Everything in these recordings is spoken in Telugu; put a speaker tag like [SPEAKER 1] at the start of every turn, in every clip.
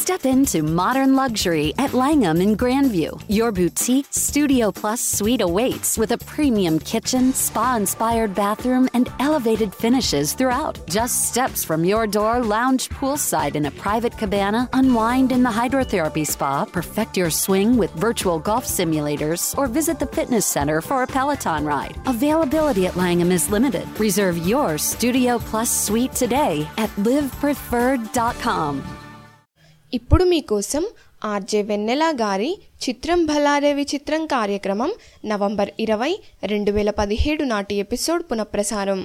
[SPEAKER 1] Step into modern luxury at Langham in Grandview. Your boutique Studio Plus suite awaits with a premium kitchen, spa inspired bathroom, and elevated finishes throughout. Just steps from your door, lounge poolside in a private cabana, unwind in the hydrotherapy spa, perfect your swing with virtual golf simulators, or visit the fitness center for a Peloton ride. Availability at Langham is limited. Reserve your Studio Plus suite today at livepreferred.com.
[SPEAKER 2] ఇప్పుడు మీకోసం ఆర్జే వెన్నెల గారి చిత్రం భలారే విచిత్రం కార్యక్రమం నవంబర్ ఇరవై రెండు వేల పదిహేడు నాటి ఎపిసోడ్ పునఃప్రసారం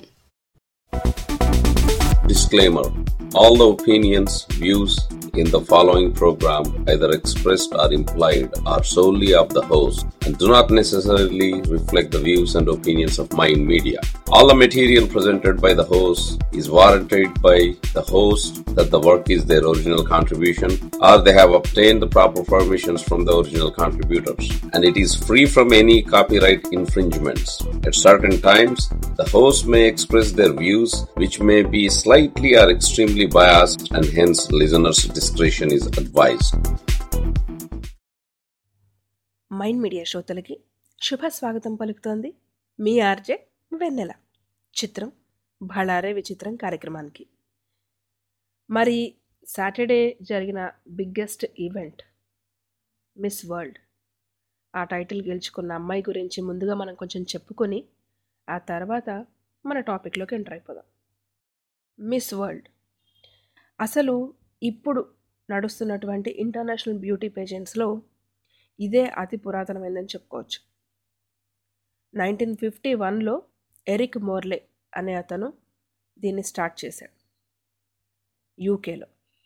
[SPEAKER 3] Disclaimer All the opinions, views in the following program, either expressed or implied, are solely of the host and do not necessarily reflect the views and opinions of Mind Media. All the material presented by the host is warranted by the host that the work is their original contribution or they have obtained the proper permissions from the original contributors and it is free from any copyright infringements. At certain times, the host may express their views which may be slightly or extremely biased and hence listeners' discretion is advised.
[SPEAKER 4] Mind media శ్రోతలకి శుభ స్వాగతం పలుకుతోంది మీ ఆర్జే వెన్నెల చిత్రం భళారే విచిత్రం కార్యక్రమానికి మరి సాటర్డే జరిగిన బిగ్గెస్ట్ ఈవెంట్ మిస్ వరల్డ్ ఆ టైటిల్ గెలుచుకున్న అమ్మాయి గురించి ముందుగా మనం కొంచెం చెప్పుకొని ఆ తర్వాత మన టాపిక్లోకి ఎంటర్ అయిపోదాం మిస్ వరల్డ్ అసలు ఇప్పుడు నడుస్తున్నటువంటి ఇంటర్నేషనల్ బ్యూటీ పేజెంట్స్లో ఇదే అతి పురాతనమైందని చెప్పుకోవచ్చు నైన్టీన్ ఫిఫ్టీ వన్లో ఎరిక్ మోర్లే అనే అతను దీన్ని స్టార్ట్ చేశాడు యూకేలో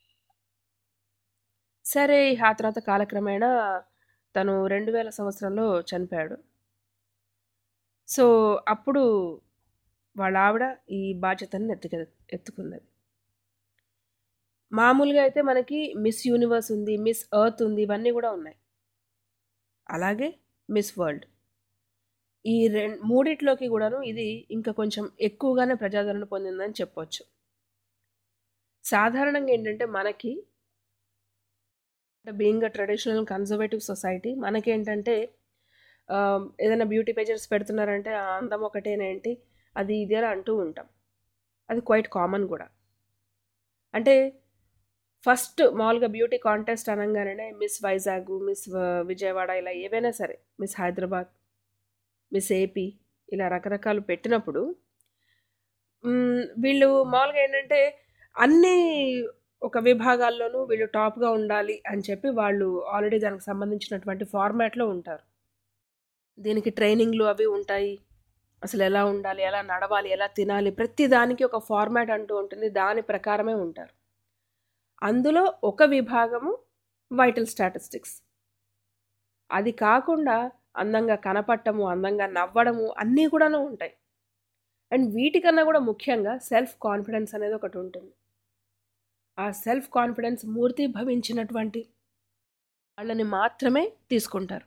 [SPEAKER 4] సరే ఆ తర్వాత కాలక్రమేణా తను రెండు వేల సంవత్సరంలో చనిపోయాడు సో అప్పుడు వాళ్ళ ఆవిడ ఈ బాధ్యతను ఎత్తుక ఎత్తుకున్నది మామూలుగా అయితే మనకి మిస్ యూనివర్స్ ఉంది మిస్ ఎర్త్ ఉంది ఇవన్నీ కూడా ఉన్నాయి అలాగే మిస్ వరల్డ్ ఈ రెండు మూడిట్లోకి కూడాను ఇది ఇంకా కొంచెం ఎక్కువగానే ప్రజాదరణ పొందిందని చెప్పొచ్చు సాధారణంగా ఏంటంటే మనకి being a traditional conservative society మనకేంటంటే ఆ, ఏదైనా బ్యూటీ పేజెస్ పెడుతున్నారంటే ఆ అందం ఒకటేనేంటి అది ఇది అని అంటూ ఉంటాం అది క్వైట్ కామన్ కూడా అంటే ఫస్ట్ మామూలుగా బ్యూటీ కాంటెస్ట్ అనగానే మిస్ వైజాగ్ మిస్ వ- విజయవాడ ఇలా ఏవైనా సరే మిస్ హైదరాబాద్ మిస్ ఏపీ ఇలా రకరకాలు పెట్టినప్పుడు మ్, వీళ్ళు మామూలుగా ఏంటంటే అన్ని ఒక విభాగాల్లోనూ వీళ్ళు టాప్గా ఉండాలి అని చెప్పి వాళ్ళు ఆల్రెడీ దానికి సంబంధించినటువంటి ఫార్మాట్లో ఉంటారు దీనికి ట్రైనింగ్లు అవి ఉంటాయి అసలు ఎలా ఉండాలి ఎలా నడవాలి ఎలా తినాలి ప్రతి దానికి ఒక ఫార్మాట్ అంటూ ఉంటుంది దాని ప్రకారమే ఉంటారు అందులో ఒక విభాగము వైటల్ స్టాటిస్టిక్స్ అది కాకుండా అందంగా కనపడటము అందంగా నవ్వడము అన్నీ కూడాను ఉంటాయి అండ్ వీటికన్నా కూడా ముఖ్యంగా సెల్ఫ్ కాన్ఫిడెన్స్ అనేది ఒకటి ఉంటుంది ఆ సెల్ఫ్ కాన్ఫిడెన్స్ మూర్తి భవించినటువంటి వాళ్ళని మాత్రమే తీసుకుంటారు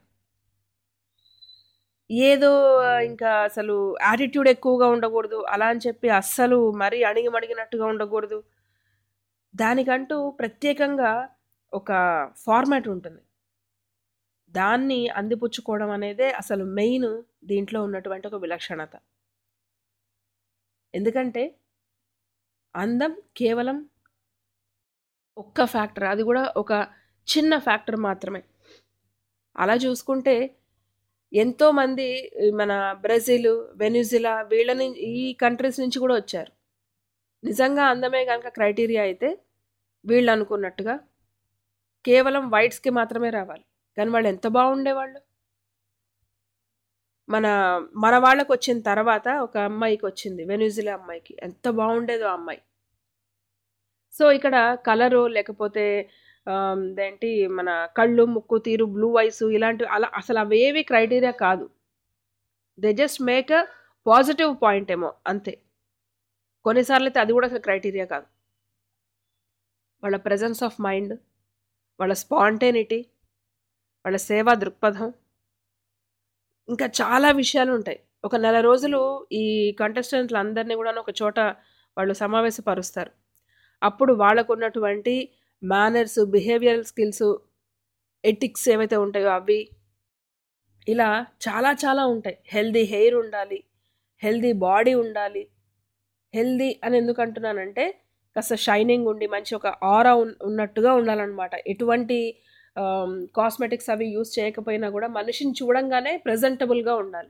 [SPEAKER 4] ఏదో ఆ, ఇంకా అసలు యాటిట్యూడ్ ఎక్కువగా ఉండకూడదు అలా అని చెప్పి అస్సలు మరీ అణిగిమణిగినట్టుగా ఉండకూడదు దానికంటూ ప్రత్యేకంగా ఒక ఫార్మాట్ ఉంటుంది దాన్ని అందిపుచ్చుకోవడం అనేదే అసలు మెయిన్ దీంట్లో ఉన్నటువంటి ఒక విలక్షణత ఎందుకంటే అందం కేవలం ఒక్క ఫ్యాక్టర్ అది కూడా ఒక చిన్న ఫ్యాక్టర్ మాత్రమే అలా చూసుకుంటే ఎంతోమంది మన బ్రెజిల్ వెనిజులా వీళ్ళని ఈ కంట్రీస్ నుంచి కూడా వచ్చారు నిజంగా అందమే కనుక క్రైటీరియా అయితే వీళ్ళు అనుకున్నట్టుగా కేవలం వైట్స్కి మాత్రమే రావాలి కానీ వాళ్ళు ఎంత బాగుండేవాళ్ళు మన మన వాళ్ళకి వచ్చిన తర్వాత ఒక అమ్మాయికి వచ్చింది వెనిజులా అమ్మాయికి ఎంత బాగుండేదో ఆ అమ్మాయి సో ఇక్కడ కలరు లేకపోతే ఆమ్, ఇదేంటి మన కళ్ళు ముక్కు తీరు బ్లూ ఐస్ ఇలాంటివి అలా అసలు అవేవి క్రైటీరియా కాదు they just make a positive point ఏమో అంతే కొన్నిసార్లు అయితే అది కూడా అసలు క్రైటీరియా కాదు వాళ్ళ ప్రజెన్స్ ఆఫ్ మైండ్ వాళ్ళ స్పాంటేనిటీ వాళ్ళ సేవా దృక్పథం ఇంకా చాలా విషయాలు ఉంటాయి ఒక నెల రోజులు ఈ కంటెస్టెంట్లు అందరినీ కూడా ఒక చోట వాళ్ళు సమావేశపరుస్తారు అప్పుడు వాళ్ళకు ఉన్నటువంటి మేనర్స్ బిహేవియరల్ స్కిల్స్ ఎటిక్స్ ఏవైతే ఉంటాయో అవి ఇలా చాలా చాలా ఉంటాయి హెల్దీ హెయిర్ ఉండాలి హెల్దీ బాడీ ఉండాలి హెల్దీ అని ఎందుకు అంటున్నానంటే కాస్త షైనింగ్ ఉండి మంచి ఒక ఆరా ఉన్నట్టుగా ఉండాలన్నమాట ఎటువంటి కాస్మెటిక్స్ అవి యూస్ చేయకపోయినా కూడా మనిషిని చూడంగానే ప్రజెంటబుల్గా ఉండాలి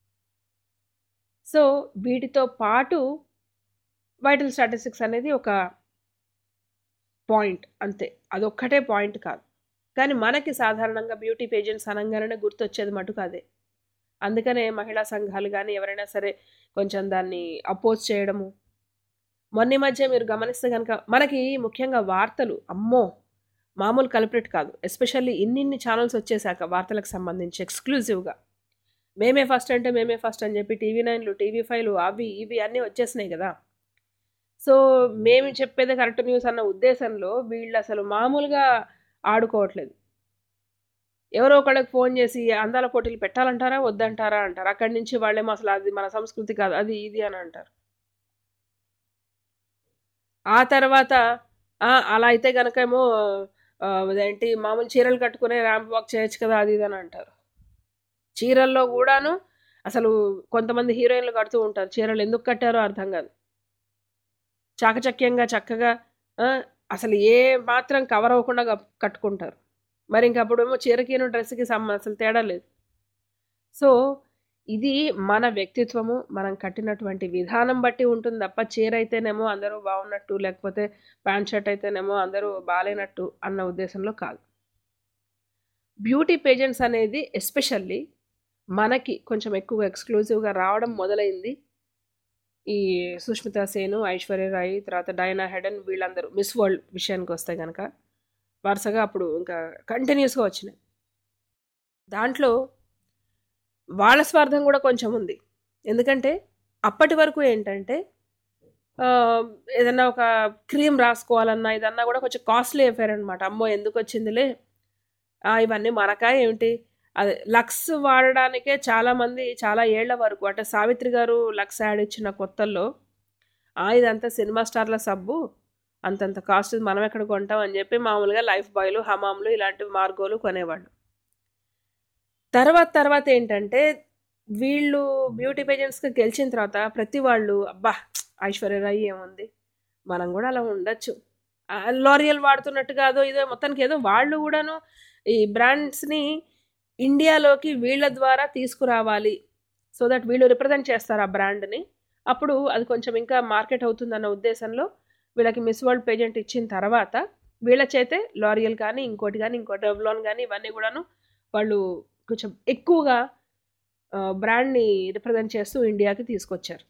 [SPEAKER 4] సో వీటితో పాటు వైటల్ స్టాటిస్టిక్స్ అనేది ఒక పాయింట్ అంతే అదొక్కటే పాయింట్ కాదు కానీ మనకి సాధారణంగా బ్యూటీ పేజెంట్స్ అనగానే గుర్తొచ్చేది మటుకు అదే అందుకనే మహిళా సంఘాలు కానీ ఎవరైనా సరే కొంచెం దాన్ని అపోజ్ చేయడము మొన్న మధ్య మీరు గమనిస్తే కనుక మనకి ముఖ్యంగా వార్తలు అమ్మో మామూలు కల్పరేట్ కాదు ఎస్పెషల్లీ ఇన్నిన్ని ఛానల్స్ వచ్చేసాక వార్తలకు సంబంధించి ఎక్స్క్లూజివ్గా మేమే ఫస్ట్ అంటే మేమే ఫస్ట్ అని చెప్పి టీవీ నైన్లు టీవీ ఫైవ్లు అవి ఇవి అన్నీ వచ్చేసినాయి కదా సో మేము చెప్పేది కరెక్ట్ న్యూస్ అన్న ఉద్దేశంలో వీళ్ళు అసలు మామూలుగా ఆడుకోవట్లేదు ఎవరో ఒకళ్ళకి ఫోన్ చేసి అందాల పోటీలు పెట్టాలంటారా వద్దంటారా అంటారు అక్కడి నుంచి వాళ్ళేమో అసలు అది మన సంస్కృతి కాదు అది ఇది అని అంటారు ఆ తర్వాత అలా అయితే కనుకేమో అదేంటి మామూలు చీరలు కట్టుకునే ర్యాంప్ వాక్ చేయొచ్చు కదా అది ఇది అని అంటారు చీరల్లో కూడాను అసలు కొంతమంది హీరోయిన్లు కడుతూ ఉంటారు చీరలు ఎందుకు కట్టారో అర్థం కాదు చాకచక్యంగా చక్కగా అసలు ఏ మాత్రం కవర్ అవ్వకుండా కట్టుకుంటారు మరి ఇంక అప్పుడేమో చీరకిను డ్రెస్కి సమ్ అసలు తేడా లేదు సో ఇది మన వ్యక్తిత్వము మనం కట్టినటువంటి విధానం బట్టి ఉంటుంది తప్ప చీర అయితేనేమో అందరూ బాగున్నట్టు లేకపోతే ప్యాంట్ షర్ట్ అయితేనేమో అందరూ బాగాలేనట్టు అన్న ఉద్దేశంలో కాదు బ్యూటీ పేజెంట్స్ అనేది ఎస్పెషల్లీ మనకి కొంచెం ఎక్కువ ఎక్స్క్లూజివ్గా రావడం మొదలైంది ఈ సుష్మితా సేను ఐశ్వర్య రాయ్ తర్వాత డైనా హెడన్ వీళ్ళందరూ మిస్ వరల్డ్ విషయానికి వస్తే కనుక వరుసగా అప్పుడు ఇంకా కంటిన్యూస్గా వచ్చినాయి దాంట్లో వాళ్ళ స్వార్థం కూడా కొంచెం ఉంది ఎందుకంటే అప్పటి వరకు ఏంటంటే ఏదన్నా ఒక క్రీమ్ రాసుకోవాలన్నా ఇదన్నా కూడా కొంచెం కాస్ట్లీ అఫేర్ అనమాట అమ్మో ఎందుకు వచ్చిందిలే ఇవన్నీ మనకా ఏమిటి అదే లక్స్ వాడడానికే చాలామంది చాలా ఏళ్ల వరకు అంటే సావిత్రి గారు లక్స్ యాడ్ ఇచ్చిన కొత్తల్లో ఇదంతా సినిమా స్టార్ల సబ్బు అంతంత కాస్ట్ మనం ఎక్కడ కొంటాం అని చెప్పి మామూలుగా లైఫ్ బాయ్లు హమామ్లు ఇలాంటి మార్గోలు కొనేవాళ్ళు తర్వాత తర్వాత ఏంటంటే వీళ్ళు బ్యూటీ పేజెంట్స్గా గెలిచిన తర్వాత ప్రతి వాళ్ళు అబ్బా ఐశ్వర్యరాయ్ ఏముంది మనం కూడా అలా ఉండొచ్చు లారియల్ వాడుతున్నట్టు కాదో ఇదో మొత్తానికి ఏదో వాళ్ళు కూడాను ఈ బ్రాండ్స్ని ఇండియాలోకి వీళ్ళ ద్వారా తీసుకురావాలి సో దట్ వీళ్ళు రిప్రజెంట్ చేస్తారు ఆ బ్రాండ్ని అప్పుడు అది కొంచెం ఇంకా మార్కెట్ అవుతుందన్న ఉద్దేశంలో వీళ్ళకి మిస్ వరల్డ్ పేజెంట్ ఇచ్చిన తర్వాత వీళ్ళ చేతే లారియల్ కానీ ఇంకోటి కానీ ఇంకోటి డెవ్లాన్ కానీ ఇవన్నీ కూడాను వాళ్ళు కొంచెం ఎక్కువగా బ్రాండ్ని రిప్రజెంట్ చేస్తూ ఇండియాకి తీసుకొచ్చారు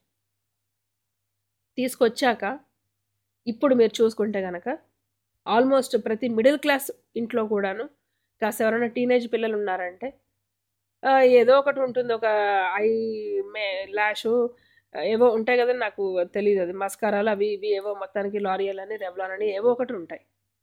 [SPEAKER 4] తీసుకొచ్చాక ఇప్పుడు మీరు చూసుకుంటే కనుక ఆల్మోస్ట్ ప్రతి మిడిల్ క్లాస్ ఇంట్లో కూడాను కాస్త ఎవరైనా టీనేజ్ పిల్లలు ఉన్నారంటే ఏదో ఒకటి ఉంటుంది ఒక ఐ మే ల్యాషు ఏవో ఉంటాయి కదా నాకు తెలియదు అది మస్కారాలు అవి ఇవి ఏవో మొత్తానికి లారియల్ అని రెవ్లాన్ అని ఏవో ఒకటి ఉంటాయి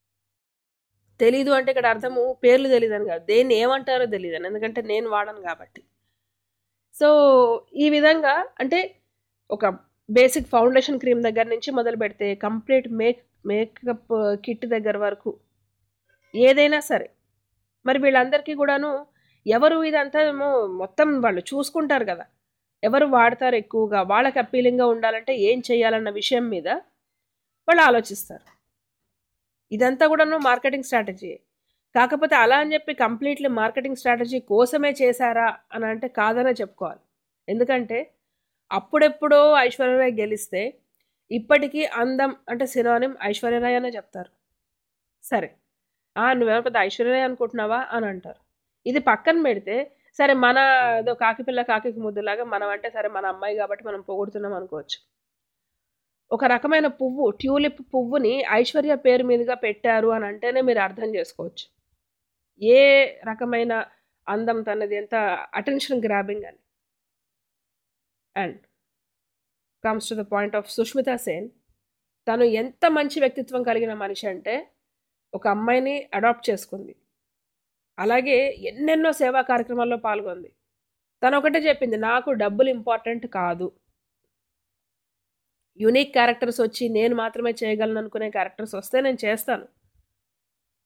[SPEAKER 4] తెలీదు అంటే ఇక్కడ అర్థము పేర్లు తెలియదు అని కాదు దేన్ని ఏమంటారో తెలియదు అని ఎందుకంటే నేను వాడను కాబట్టి సో ఈ విధంగా అంటే ఒక బేసిక్ ఫౌండేషన్ క్రీమ్ దగ్గర నుంచి మొదలు పెడితే కంప్లీట్ మేక్ మేకప్ కిట్ దగ్గర వరకు ఏదైనా సరే మరి వీళ్ళందరికీ కూడాను ఎవరు ఇదంతా ఏమో మొత్తం వాళ్ళు చూసుకుంటారు కదా ఎవరు వాడతారు ఎక్కువగా వాళ్ళకి అప్పీలింగ్గా ఉండాలంటే ఏం చేయాలన్న విషయం మీద వాళ్ళు ఆలోచిస్తారు ఇదంతా కూడాను మార్కెటింగ్ స్ట్రాటజీ కాకపోతే అలా అని చెప్పి కంప్లీట్లీ మార్కెటింగ్ స్ట్రాటజీ కోసమే చేశారా అని అంటే కాదనే చెప్పుకోవాలి ఎందుకంటే అప్పుడెప్పుడో ఐశ్వర్యరాయ్ గెలిస్తే ఇప్పటికీ అందం అంటే సినోనిమ్ ఐశ్వర్యరాయ్ అనే చెప్తారు సరే నువ్వేమో పెద్ద ఐశ్వర్యరాయ్ అనుకుంటున్నావా అని అంటారు ఇది పక్కన పెడితే సరే మన ఏదో కాకి పిల్ల కాకి ముద్దులాగా మనం అంటే సరే మన అమ్మాయి కాబట్టి మనం పొగుడుతున్నాం అనుకోవచ్చు ఒక రకమైన పువ్వు ట్యూలిప్ పువ్వుని ఐశ్వర్య పేరు మీదుగా పెట్టారు అని అంటేనే మీరు అర్థం చేసుకోవచ్చు ఏ రకమైన అందం తనది ఎంత అటెన్షన్ గ్రాబింగ్ అని and comes to the point of Sushmita Sen తను ఎంత మంచి వ్యక్తిత్వం కలిగిన మనిషి అంటే ఒక అమ్మాయిని అడాప్ట్ చేసుకుంది అలాగే ఎన్నెన్నో సేవా కార్యక్రమాల్లో పాల్గొంది తను ఒకటే చెప్పింది నాకు డబ్బులు ఇంపార్టెంట్ కాదు యునిక్ క్యారెక్టర్స్ వచ్చి నేను మాత్రమే చేయగలను అనుకునే క్యారెక్టర్స్ వస్తే నేను చేస్తాను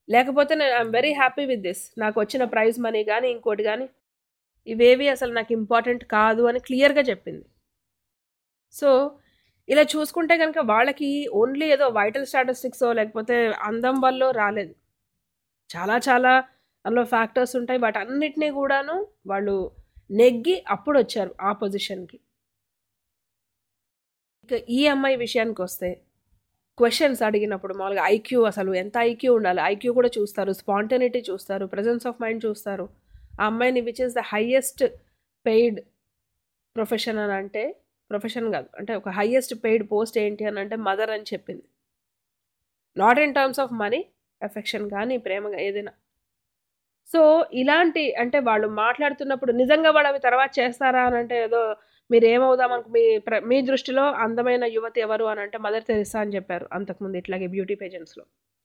[SPEAKER 4] లేకపోతే నేను I'm very happy with this నాకు వచ్చిన ప్రైజ్ మనీ కానీ ఇంకోటి కానీ ఇవేవి అసలు నాకు ఇంపార్టెంట్ కాదు అని క్లియర్గా చెప్పింది సో ఇలా చూసుకుంటే కనుక వాళ్ళకి ఓన్లీ ఏదో వైటల్ స్టాటిస్టిక్స్ లేకపోతే అందం వల్ల రాలేదు చాలా చాలా అందులో ఫ్యాక్టర్స్ ఉంటాయి వాటి అన్నిటినీ కూడాను వాళ్ళు నెగ్గి అప్పుడు వచ్చారు ఆ పొజిషన్కి ఇక ఈ అమ్మాయి విషయానికి వస్తే క్వశ్చన్స్ అడిగినప్పుడు మామూలుగా ఐక్యూ అసలు ఎంత ఐక్యూ ఉండాలి ఐక్యూ కూడా చూస్తారు స్పాంటనిటీ చూస్తారు ప్రజెన్స్ ఆఫ్ మైండ్ చూస్తారు ఆ అమ్మాయిని which is the highest paid profession అని అంటే ప్రొఫెషన్ కాదు అంటే ఒక హయ్యెస్ట్ పెయిడ్ పోస్ట్ ఏంటి అని అంటే మదర్ అని చెప్పింది not in terms of money affection కానీ ప్రేమగా ఏదైనా సో ఇలాంటి అంటే వాళ్ళు మాట్లాడుతున్నప్పుడు నిజంగా వాళ్ళు అవి తర్వాత చేస్తారా అని అంటే ఏదో మీరు ఏమవుదాం అనుకు మీ ప్ర- మీ దృష్టిలో అందమైన యువతి ఎవరు అని అంటే మదర్ తెరిసా అని చెప్పారు అంతకుముందు ఇట్లాగే బ్యూటీ పేజెంట్స్లో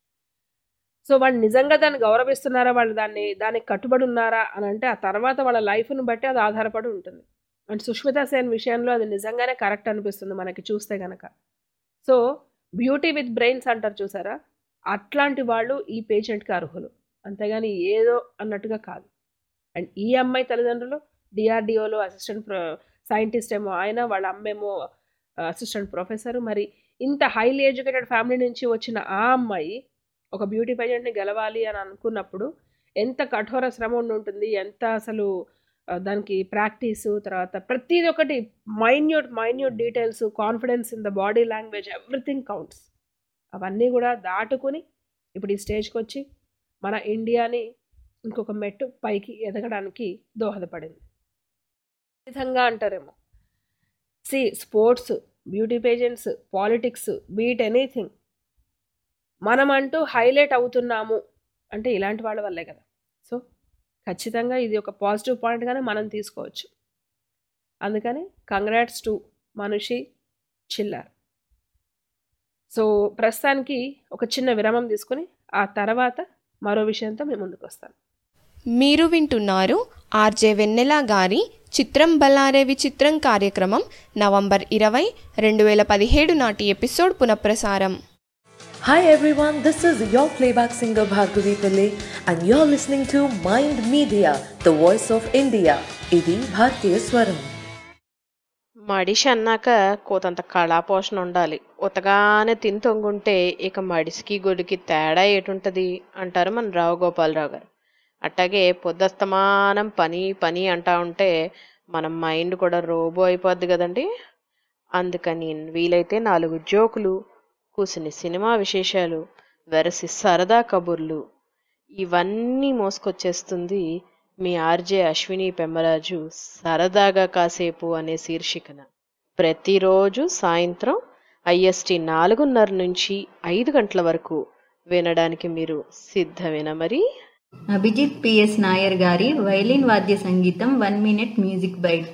[SPEAKER 4] సో వాళ్ళు నిజంగా దాన్ని గౌరవిస్తున్నారా వాళ్ళు దాన్ని దానికి కట్టుబడి ఉన్నారా అని అంటే ఆ తర్వాత వాళ్ళ లైఫ్ను బట్టి అది ఆధారపడి ఉంటుంది అండ్ సుష్మితా సేన్ విషయంలో అది నిజంగానే కరెక్ట్ అనిపిస్తుంది మనకి చూస్తే గనక సో బ్యూటీ విత్ బ్రెయిన్స్ అంటారు చూసారా అట్లాంటి వాళ్ళు ఈ పేషెంట్కి అర్హులు అంతేగాని ఏదో అన్నట్టుగా కాదు అండ్ ఈ అమ్మాయి తల్లిదండ్రులు డిఆర్డిఓలో అసిస్టెంట్ ప్రొ సైంటిస్ట్ ఏమో ఆయన వాళ్ళ అమ్మేమో అసిస్టెంట్ ప్రొఫెసర్ మరి ఇంత హైలీ ఎడ్యుకేటెడ్ ఫ్యామిలీ నుంచి వచ్చిన ఆ అమ్మాయి ఒక బ్యూటీ పేజెంట్ని గెలవాలి అని అనుకున్నప్పుడు ఎంత కఠోర శ్రమ ఉండి ఉంటుంది ఎంత అసలు ఆ, దానికి ప్రాక్టీస్ తర్వాత ప్రతిది ఒకటి minute minute details confidence in the body language everything counts అవన్నీ కూడా దాటుకుని ఇప్పుడు ఈ స్టేజ్కి వచ్చి మన ఇండియాని ఇంకొక మెట్టు పైకి ఎదగడానికి దోహదపడింది ఈ విధంగా అంటారేమో see sports beauty pageants politics beat anything మనం అంటూ హైలైట్ అవుతున్నాము అంటే ఇలాంటి వాళ్ళ వల్లే కదా సో ఖచ్చితంగా ఇది ఒక పాజిటివ్ పాయింట్గానే మనం తీసుకోవచ్చు అందుకని congrats to Manushi Chhillar so ప్రస్తుతానికి ఒక చిన్న విరామం తీసుకుని ఆ తర్వాత మరో విషయంతో మేము ముందుకు వస్తాను
[SPEAKER 2] మీరు వింటున్నారు ఆర్జే వెన్నెల గారి చిత్రం బల్లారే విచిత్రం కార్యక్రమం నవంబర్ ఇరవై రెండు వేల పదిహేడు నాటి ఎపిసోడ్ పునఃప్రసారం
[SPEAKER 5] Hi everyone, this is your playback singer Bhargavi Pillai and you're listening to Mind Media, the voice of India. ఇది భారతీయ స్వరం
[SPEAKER 6] మడిషి అన్నాక కోతంత కళాపోషణ ఉండాలి ఉతగానే తిని తొంగుంటే ఇక మడిసికి గొడికి తేడా ఏటుంటది అంటారు మన రావు గోపాలరావు గారు అట్టాగే పొద్దస్తమానం పని పని అంటా ఉంటే మన మైండ్ కూడా రోబో అయిపోద్ది కదండి అందుకని వీలైతే నాలుగు జోకులు కూసిని సినిమా విశేషాలు వెరసి సరదా కబుర్లు ఇవన్నీ మోసుకొచ్చేస్తుంది మీ ఆర్జే అశ్విని పెమ్మరాజు సరదాగా కాసేపు అనే శీర్షికన ప్రతిరోజు సాయంత్రం ఐఎస్టి నాలుగున్నర నుంచి ఐదు గంటల వరకు వినడానికి మీరు సిద్ధమేనా మరి
[SPEAKER 7] అభిజిత్ పిఎస్ నాయర్ గారి వైలిన్ వాద్య సంగీతం one minute music bite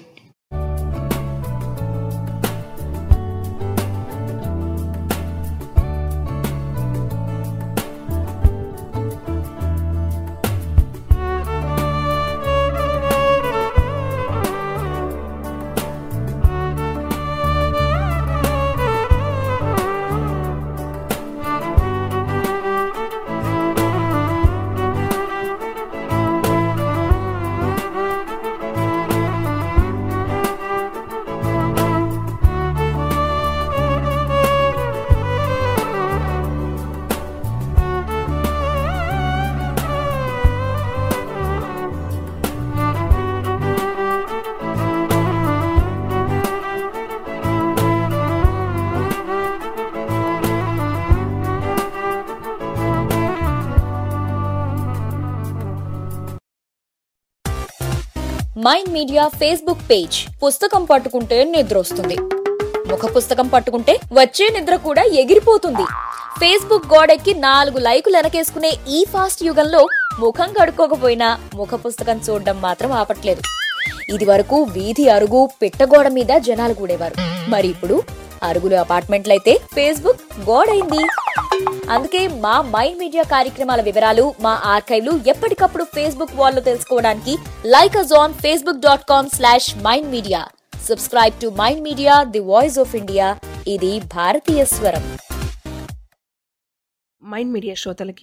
[SPEAKER 8] mind media Facebook page పుస్తకం పట్టుకుంటే నిద్ర వస్తుంది ముఖ పుస్తకం పట్టుకుంటే వచ్చే నిద్ర కూడా ఎగిరిపోతుంది ఫేస్బుక్ గోడెక్కి నాలుగు లైకులు వెనకేసుకునే ఈ ఫాస్ట్ యుగంలో ముఖం కడుక్కోకపోయినా ముఖ పుస్తకం చూడడం మాత్రం ఆపట్లేదు ఇది వరకు వీధి అరుగు పిట్టగోడ మీద జనాలు కూడేవారు మరి ఇప్పుడు అరుగులు అపార్ట్మెంట్లయితే ఫేస్బుక్ గోడైంది అందుకే మా మైండ్ మీడియా కార్యక్రమాల వివరాలు మా ఆర్కైవ్లు ఎప్పటికప్పుడు ఫేస్బుక్ వాల్లో తెలుసుకోవడానికి like us on Facebook dot com slash mind media subscribe to mind media the voice of India ఇది భారతీయ స్వరం
[SPEAKER 4] మైండ్ మీడియా శ్రోతలకి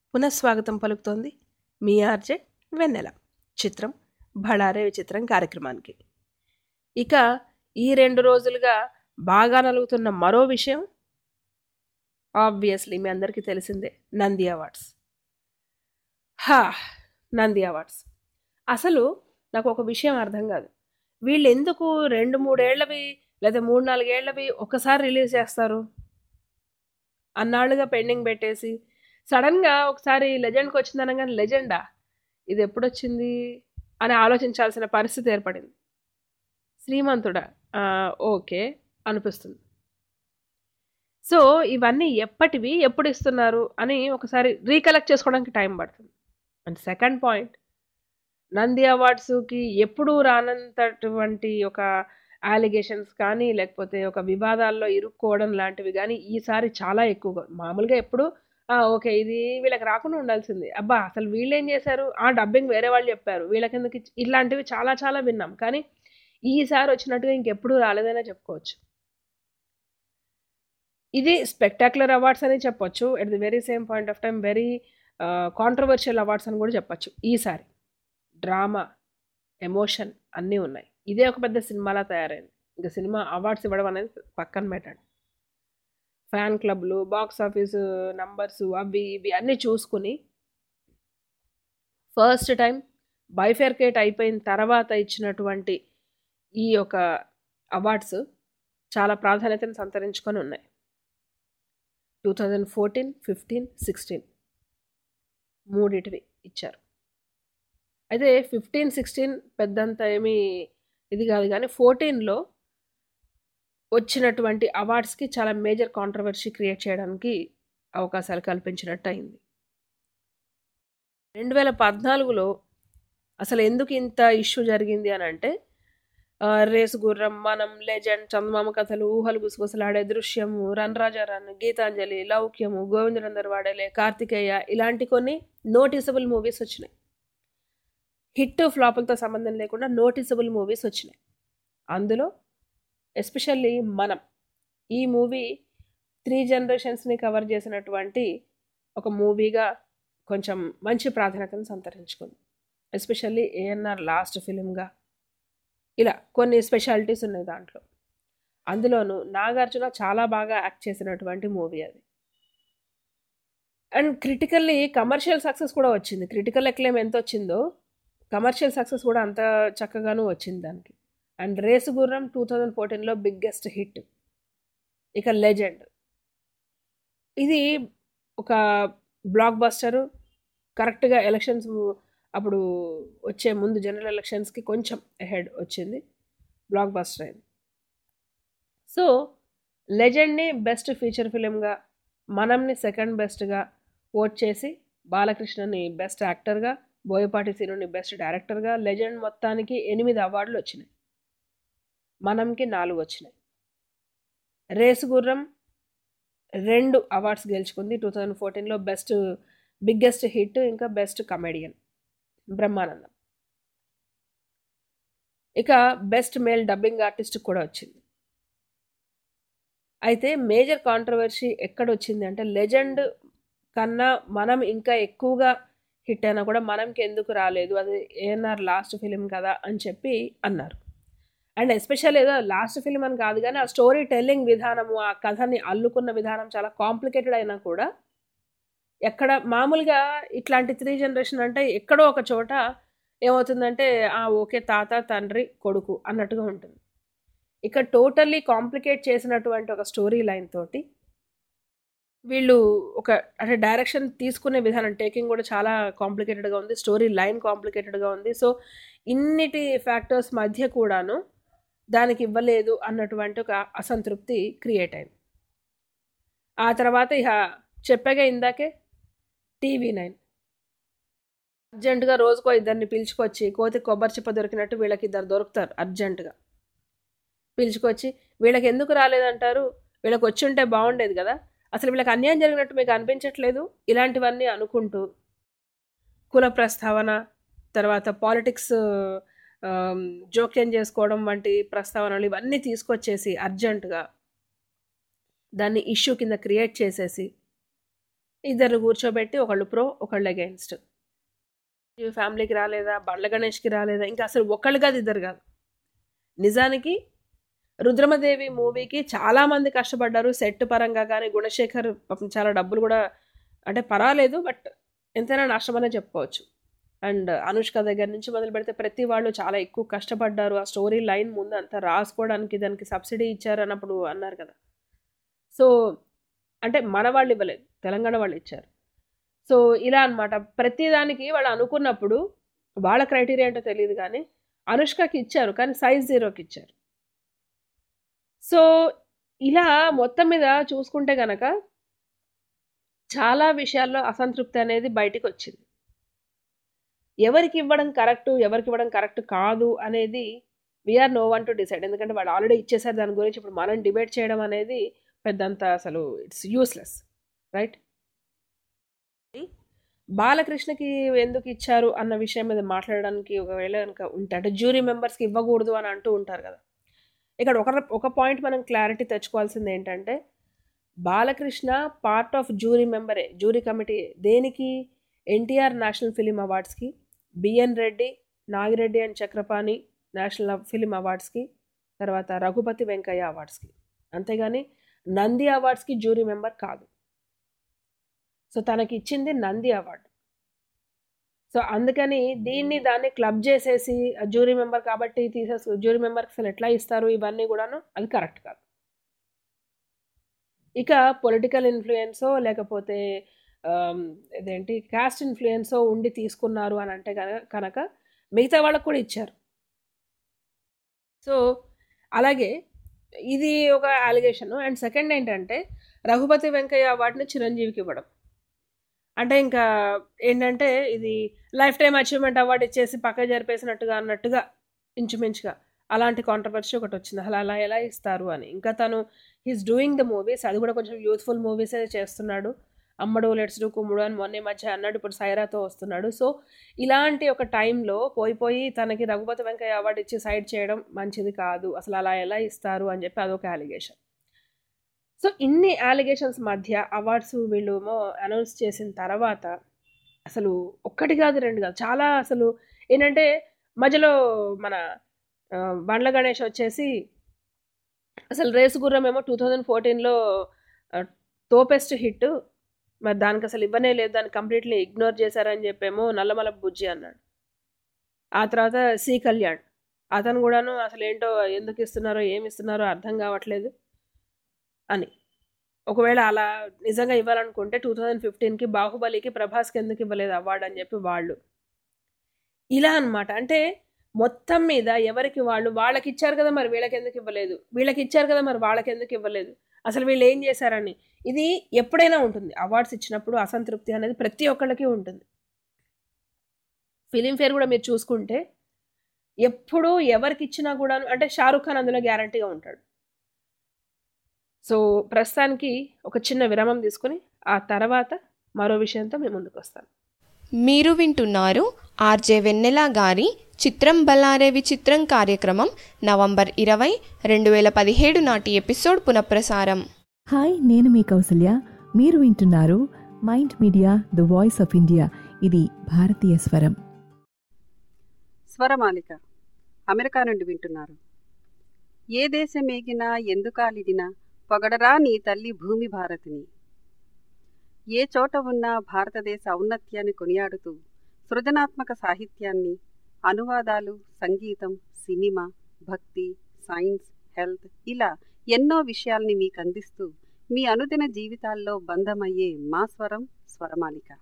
[SPEAKER 4] పునఃస్వాగతం పలుకుతోంది మీ ఆర్జే వెన్నెల చిత్రం భళారే విచిత్రం కార్యక్రమానికి ఇక ఈ రెండు రోజులుగా బాగా నలుగుతున్న మరో విషయం ఆబ్వియస్లీ మీ అందరికీ తెలిసిందే నంది అవార్డ్స్ హా నంది అవార్డ్స్ అసలు నాకు ఒక విషయం అర్థం కాదు వీళ్ళు ఎందుకు రెండు మూడేళ్లవి లేదా మూడు నాలుగేళ్లవి ఒకసారి రిలీజ్ చేస్తారు అన్నాళ్ళుగా పెండింగ్ పెట్టేసి సడన్గా ఒకసారి లెజెండ్కి వచ్చింది అనగానే లెజెండా ఇది ఎప్పుడు వచ్చింది అని ఆలోచించాల్సిన పరిస్థితి ఏర్పడింది శ్రీమంతుడా ఆ, ఓకే అనిపిస్తుంది సో ఇవన్నీ ఎప్పటివి ఎప్పుడు ఇస్తున్నారు అని ఒకసారి రీకలెక్ట్ చేసుకోవడానికి టైం పడుతుంది అండ్ సెకండ్ పాయింట్ నంది అవార్డ్స్కి ఎప్పుడూ రానంతటువంటి ఒక అలిగేషన్స్ కానీ లేకపోతే ఒక వివాదాల్లో ఇరుక్కోవడం లాంటివి కానీ ఈసారి చాలా ఎక్కువగా మామూలుగా ఎప్పుడు "ఆ, ఓకే ఇది వీళ్ళకి రాకుండా ఉండాల్సింది అబ్బా అసలు వీళ్ళు ఏం చేశారు ఆ డబ్బింగ్ వేరే వాళ్ళు చెప్పారు వీళ్ళకి ఎందుకు ఇచ్చి-" ఇలాంటివి చాలా చాలా విన్నాం కానీ ఈసారి వచ్చినట్టుగా ఇంకెప్పుడు రాలేదనే చెప్పుకోవచ్చు ఇది స్పెక్టాక్యులర్ అవార్డ్స్ అని చెప్పొచ్చు at the very same point of time very controversial awards అని కూడా చెప్పొచ్చు ఈసారి డ్రామా ఎమోషన్ అన్నీ ఉన్నాయి ఇదే ఒక పెద్ద సినిమాలా తయారైంది ఇంకా సినిమా అవార్డ్స్ ఇవ్వడం అనేది పక్కన పెట్టండి ఫ్యాన్ క్లబ్లు బాక్స్ ఆఫీస్ నంబర్స్ అవి ఇవి అన్నీ చూసుకుని ఫస్ట్ టైం బైఫెర్కేట్ అయిపోయిన తర్వాత ఇచ్చినటువంటి ఈ యొక్క అవార్డ్స్ చాలా ప్రాధాన్యతను సంతరించుకొని ఉన్నాయి two thousand fourteen fifteen sixteen మూడిటివి ఇచ్చారు అయితే ఫిఫ్టీన్ సిక్స్టీన్ పెద్దంత ఏమీ ఇది కాదు కానీ ఫోర్టీన్లో వచ్చినటువంటి అవార్డ్స్కి చాలా మేజర్ కాంట్రవర్సీ క్రియేట్ చేయడానికి అవకాశాలు కల్పించినట్టు అయింది రెండు వేల పద్నాలుగులో అసలు ఎందుకు ఇంత ఇష్యూ జరిగింది అని అంటే ఆ, రేసు గుర్రం మనం లెజెండ్ చందమామ కథలు ఊహలు గుసగుసలాడే దృశ్యము రన్ రాజా రన్ గీతాంజలి లౌక్యము గోవిందరందర్ వాడలే కార్తికేయ ఇలాంటి కొన్ని నోటీసబుల్ మూవీస్ వచ్చినాయి హిట్ ఫ్లాపులతో సంబంధం లేకుండా నోటీసబుల్ మూవీస్ వచ్చినాయి అందులో ఎస్పెషల్లీ మనం ఈ మూవీ త్రీ జనరేషన్స్ని కవర్ చేసినటువంటి ఒక మూవీగా కొంచెం మంచి ప్రాధాన్యతను సంతరించుకుంది ఎస్పెషల్లీ ఏఎన్ఆర్ లాస్ట్ ఫిలింగా ఇలా కొన్ని స్పెషాలిటీస్ ఉన్నాయి దాంట్లో అందులోనూ నాగార్జున చాలా బాగా యాక్ట్ చేసినటువంటి మూవీ అది అండ్ క్రిటికల్లీ కమర్షియల్ సక్సెస్ కూడా వచ్చింది క్రిటికల్ ఎక్లేమ్ ఎంత వచ్చిందో కమర్షియల్ సక్సెస్ కూడా అంత చక్కగాను వచ్చింది దానికి and race Gurram two thousand ఫోర్టీన్లో బిగ్గెస్ట్ హిట్ ఇక లెజెండ్ ఇది ఒక బ్లాక్ బస్టరు కరెక్ట్గా ఎలక్షన్స్ అప్పుడు వచ్చే ముందు జనరల్ ఎలక్షన్స్కి కొంచెం హెడ్ వచ్చింది బ్లాక్ బస్టర్ అయింది సో లెజెండ్ని బెస్ట్ ఫీచర్ ఫిలింగా మనంని సెకండ్ బెస్ట్గా ఓట్ చేసి బాలకృష్ణని బెస్ట్ యాక్టర్గా బోయపాటి సీనుని బెస్ట్ డైరెక్టర్గా లెజెండ్ మొత్తానికి ఎనిమిది అవార్డులు వచ్చినాయి మనంకి నాలుగు వచ్చినాయి రేసు గుర్రం రెండు అవార్డ్స్ గెలుచుకుంది టూ థౌజండ్ ఫోర్టీన్లో బెస్ట్ బిగ్గెస్ట్ హిట్ ఇంకా బెస్ట్ కమెడియన్ బ్రహ్మానందం ఇక బెస్ట్ మేల్ డబ్బింగ్ ఆర్టిస్ట్ కూడా వచ్చింది అయితే మేజర్ కాంట్రవర్సీ ఎక్కడ వచ్చింది అంటే లెజెండ్ కన్నా మనం ఇంకా ఎక్కువగా హిట్ అయినా కూడా మనంకి ఎందుకు రాలేదు అది ఏఎన్ఆర్ లాస్ట్ ఫిలిం కదా అని చెప్పి అన్నారు అండ్ ఎస్పెషల్ ఏదో లాస్ట్ ఫిలిం అని కాదు కానీ ఆ స్టోరీ టెల్లింగ్ విధానము ఆ కథని అల్లుకున్న విధానం చాలా కాంప్లికేటెడ్ అయినా కూడా ఎక్కడ మామూలుగా ఇట్లాంటి త్రీ జనరేషన్ అంటే ఎక్కడో ఒక చోట ఏమవుతుందంటే ఆ ఓకే తాత తండ్రి కొడుకు అన్నట్టుగా ఉంటుంది ఇక్కడ టోటల్లీ కాంప్లికేట్ చేసినటువంటి ఒక స్టోరీ లైన్ తోటి వీళ్ళు ఒక అంటే డైరెక్షన్ తీసుకునే విధానం టేకింగ్ కూడా చాలా కాంప్లికేటెడ్గా ఉంది స్టోరీ లైన్ కాంప్లికేటెడ్గా ఉంది సో ఇన్నిటి ఫ్యాక్టర్స్ మధ్య కూడాను దానికి ఇవ్వలేదు అన్నటువంటి ఒక అసంతృప్తి క్రియేట్ అయింది ఆ తర్వాత ఇక చెప్పాగా ఇందాకే టీవీ నైన్ అర్జెంటుగా రోజుకో ఇద్దరిని పిలుచుకొచ్చి కోతి కొబ్బరి చిప్ప దొరికినట్టు వీళ్ళకి ఇద్దరు దొరుకుతారు అర్జెంటుగా పిలుచుకొచ్చి వీళ్ళకి ఎందుకు రాలేదంటారు వీళ్ళకి వచ్చి ఉంటే బాగుండేది కదా అసలు వీళ్ళకి అన్యాయం జరిగినట్టు మీకు అనిపించట్లేదు ఇలాంటివన్నీ అనుకుంటూ కుల ప్రస్తావన తర్వాత పాలిటిక్స్ జోక్యం చేసుకోవడం వంటి ప్రస్తావనలు ఇవన్నీ తీసుకొచ్చేసి అర్జెంటుగా దాన్ని ఇష్యూ కింద క్రియేట్ చేసేసి ఇద్దరు కూర్చోబెట్టి ఒకళ్ళు ప్రో ఒకళ్ళు అగెన్స్ట్ ఫ్యామిలీకి రాలేదా బండ్ల గణేష్కి రాలేదా ఇంకా అసలు ఒకళ్ళు కాదు ఇద్దరు కాదు నిజానికి రుద్రమదేవి మూవీకి చాలా మంది కష్టపడ్డారు సెట్ పరంగా కానీ గుణశేఖర్ పాపం చాలా డబ్బులు కూడా అంటే పర్వాలేదు బట్ ఎంతైనా నష్టమనే చెప్పుకోవచ్చు అండ్ అనుష్క దగ్గర నుంచి మొదలు పెడితే ప్రతి వాళ్ళు చాలా ఎక్కువ కష్టపడ్డారు ఆ స్టోరీ లైన్ ముందు అంతా రాసుకోవడానికి దానికి సబ్సిడీ ఇచ్చారు అన్నప్పుడు అన్నారు కదా సో అంటే మన వాళ్ళు ఇవ్వలేదు తెలంగాణ వాళ్ళు ఇచ్చారు సో ఇలా అనమాట ప్రతి దానికి వాళ్ళు అనుకున్నప్పుడు వాళ్ళ క్రైటీరియా ఏంటో తెలియదు కానీ అనుష్కకి ఇచ్చారు కానీ సైజ్ జీరోకి ఇచ్చారు సో ఇలా మొత్తం మీద చూసుకుంటే గనక చాలా విషయాల్లో అసంతృప్తి అనేది బయటికి వచ్చింది ఎవరికి ఇవ్వడం కరెక్ట్ ఎవరికి ఇవ్వడం కరెక్ట్ కాదు అనేది we're no one to decide ఎందుకంటే వాళ్ళు ఆల్రెడీ ఇచ్చేసారు దాని గురించి ఇప్పుడు మనం డిబేట్ చేయడం అనేది పెద్దంత అసలు ఇట్స్ యూస్లెస్ రైట్ బాలకృష్ణకి ఎందుకు ఇచ్చారు అన్న విషయం మీద మాట్లాడడానికి ఒకవేళ కనుక ఉంటే అంటే జ్యూరీ మెంబర్స్కి ఇవ్వకూడదు అని అంటూ ఉంటారు కదా ఇక్కడ ఒక ఒక పాయింట్ మనం క్లారిటీ తెచ్చుకోవాల్సింది ఏంటంటే బాలకృష్ణ పార్ట్ ఆఫ్ జ్యూరీ మెంబరే జ్యూరీ కమిటీ దేనికి ఎన్టీఆర్ నేషనల్ ఫిలిం అవార్డ్స్కి BN Reddy Nagireddy and Chakrapani national film అవార్డ్స్కి తర్వాత రఘుపతి వెంకయ్య అవార్డ్స్కి అంతేగాని నంది అవార్డ్స్కి జ్యూరీ మెంబర్ కాదు సో తనకి ఇచ్చింది నంది అవార్డు సో అందుకని దీన్ని దాన్ని క్లబ్ చేసేసి జ్యూరీ మెంబర్ కాబట్టి తీసేసి జ్యూరీ మెంబర్కి అసలు ఎట్లా ఇస్తారు ఇవన్నీ కూడాను అది కరెక్ట్ కాదు ఇక పొలిటికల్ ఇన్ఫ్లుయెన్సో లేకపోతే ఇదేంటి కాస్ట్ ఇన్ఫ్లుయెన్సో ఉండి తీసుకున్నారు అని అంటే కనుక మిగతా వాళ్ళకు కూడా ఇచ్చారు సో అలాగే ఇది ఒక అలిగేషన్ అండ్ సెకండ్ ఏంటంటే రఘుపతి వెంకయ్య అవార్డుని చిరంజీవికి ఇవ్వడం అంటే ఇంకా ఏంటంటే ఇది లైఫ్ టైం అచీవ్మెంట్ అవార్డు ఇచ్చేసి పక్క జరిపేసినట్టుగా అన్నట్టుగా ఇంచుమించుగా అలాంటి కాంట్రవర్సీ ఒకటి వచ్చింది అలా అలా ఎలా ఇస్తారు అని ఇంకా తను హీస్ డూయింగ్ ద మూవీస్ అది కూడా కొంచెం యూత్ఫుల్ మూవీసే చేస్తున్నాడు అమ్మడు లెట్స్ డూ కుమ్ముడు అని మొన్న మధ్య అన్నాడు ఇప్పుడు సైరాతో వస్తున్నాడు సో ఇలాంటి ఒక టైంలో పోయి పోయి తనకి రఘుపతి వెంకయ్య అవార్డు ఇచ్చి సైడ్ చేయడం మంచిది కాదు అసలు అలా ఎలా ఇస్తారు అని చెప్పి అదొక అలిగేషన్ సో ఇన్ని అలిగేషన్స్ మధ్య అవార్డ్స్ వీళ్ళు ఏమో అనౌన్స్ చేసిన తర్వాత అసలు ఒక్కటి కాదు రెండు కాదు చాలా అసలు ఏంటంటే మధ్యలో మన బండ్ల గణేష్ వచ్చేసి అసలు రేసు గుర్రం ఏమో టూ థౌజండ్ ఫోర్టీన్లో తోపెస్ట్ హిట్ మరి దానికి అసలు ఇవ్వనే లేదు దాన్ని కంప్లీట్లీ ఇగ్నోర్ చేశారని చెప్పేమో నల్లమల బుజ్జి అన్నాడు ఆ తర్వాత సి కళ్యాణ్ అతను కూడాను అసలు ఏంటో ఎందుకు ఇస్తున్నారో ఏమి ఇస్తున్నారో అర్థం కావట్లేదు అని ఒకవేళ అలా నిజంగా ఇవ్వాలనుకుంటే టూ థౌజండ్ ఫిఫ్టీన్కి బాహుబలికి ప్రభాస్కి ఎందుకు ఇవ్వలేదు అవార్డు అని చెప్పి వాళ్ళు ఇలా అనమాట అంటే మొత్తం మీద ఎవరికి వాళ్ళు వాళ్ళకి ఇచ్చారు కదా మరి వీళ్ళకి ఎందుకు ఇవ్వలేదు వీళ్ళకి ఇచ్చారు కదా మరి వాళ్ళకి ఎందుకు ఇవ్వలేదు అసలు వీళ్ళు ఏం చేశారని ఇది ఎప్పుడైనా ఉంటుంది అవార్డ్స్ ఇచ్చినప్పుడు అసంతృప్తి అనేది ప్రతి ఒక్కళ్ళకి ఉంటుంది ఫిలింఫేర్ కూడా మీరు చూసుకుంటే ఎప్పుడు ఎవరికి ఇచ్చినా కూడా అంటే షారుఖ్ ఖాన్ అందులో గ్యారంటీగా ఉంటాడు సో ప్రస్తుతానికి ఒక చిన్న విరామం తీసుకుని ఆ తర్వాత మరో విషయంతో మేము ముందుకు వస్తాను
[SPEAKER 2] మీరు వింటున్నారు ఆర్జే వెన్నెల గారి చిత్రం బల్లారే విచిత్రం కార్యక్రమం నవంబర్ ఇరవై రెండు వేల పదిహేడు నాటి ఎపిసోడ్ పునఃప్రసారం
[SPEAKER 9] హాయ్ నేను మీ కౌసల్య మీరు వింటున్నారు mind media the voice of India ఇది భారతీయ స్వరం
[SPEAKER 10] స్వరమాలిక అమెరికా నుండి వింటున్నారు ఏ దేశం ఏగినా ఎందుకాలిదినా పొగడరా నీ తల్లి భూమి భారతిని ఏ చోట ఉన్నా భారతదేశ ఔన్నత్యాన్ని కొనియాడుతూ సృజనాత్మక సాహిత్యాన్ని అనువాదాలు సంగీతం సినిమా భక్తి సైన్స్ హెల్త్ ఇలా ఎన్నో విషయాల్ని మీకు అందిస్తూ మీ అనుదిన జీవితాల్లో బంధమయ్యే మా స్వరం స్వరమాలిక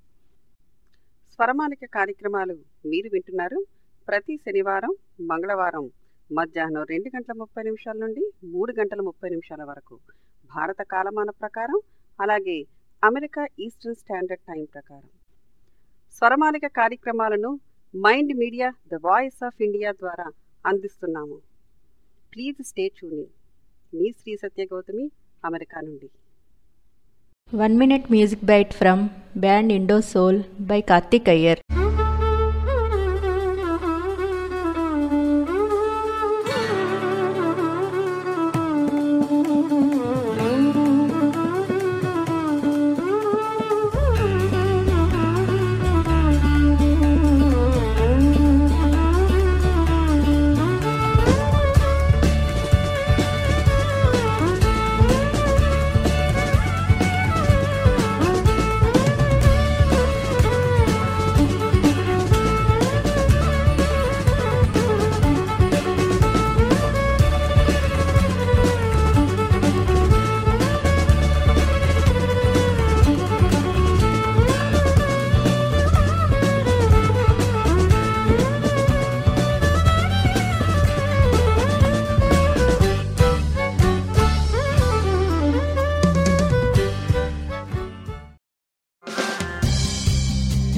[SPEAKER 10] స్వరమాలిక కార్యక్రమాలు మీరు వింటున్నారు ప్రతి శనివారం మంగళవారం మధ్యాహ్నం రెండు గంటల ముప్పై నిమిషాల నుండి మూడు గంటల ముప్పై నిమిషాల వరకు భారత కాలమాన ప్రకారం అలాగే అమెరికా ఈస్టర్న్ స్టాండర్డ్ టైం ప్రకారం స్వరమాలిక కార్యక్రమాలను mind media the voice of India ద్వారా అందిస్తున్నాము ప్లీజ్ స్టే ట్యూనింగ్ మీ శ్రీ సత్య గౌతమి అమెరికా నుండి
[SPEAKER 7] one minute music bite from band Indo Soul by Karthik Iyer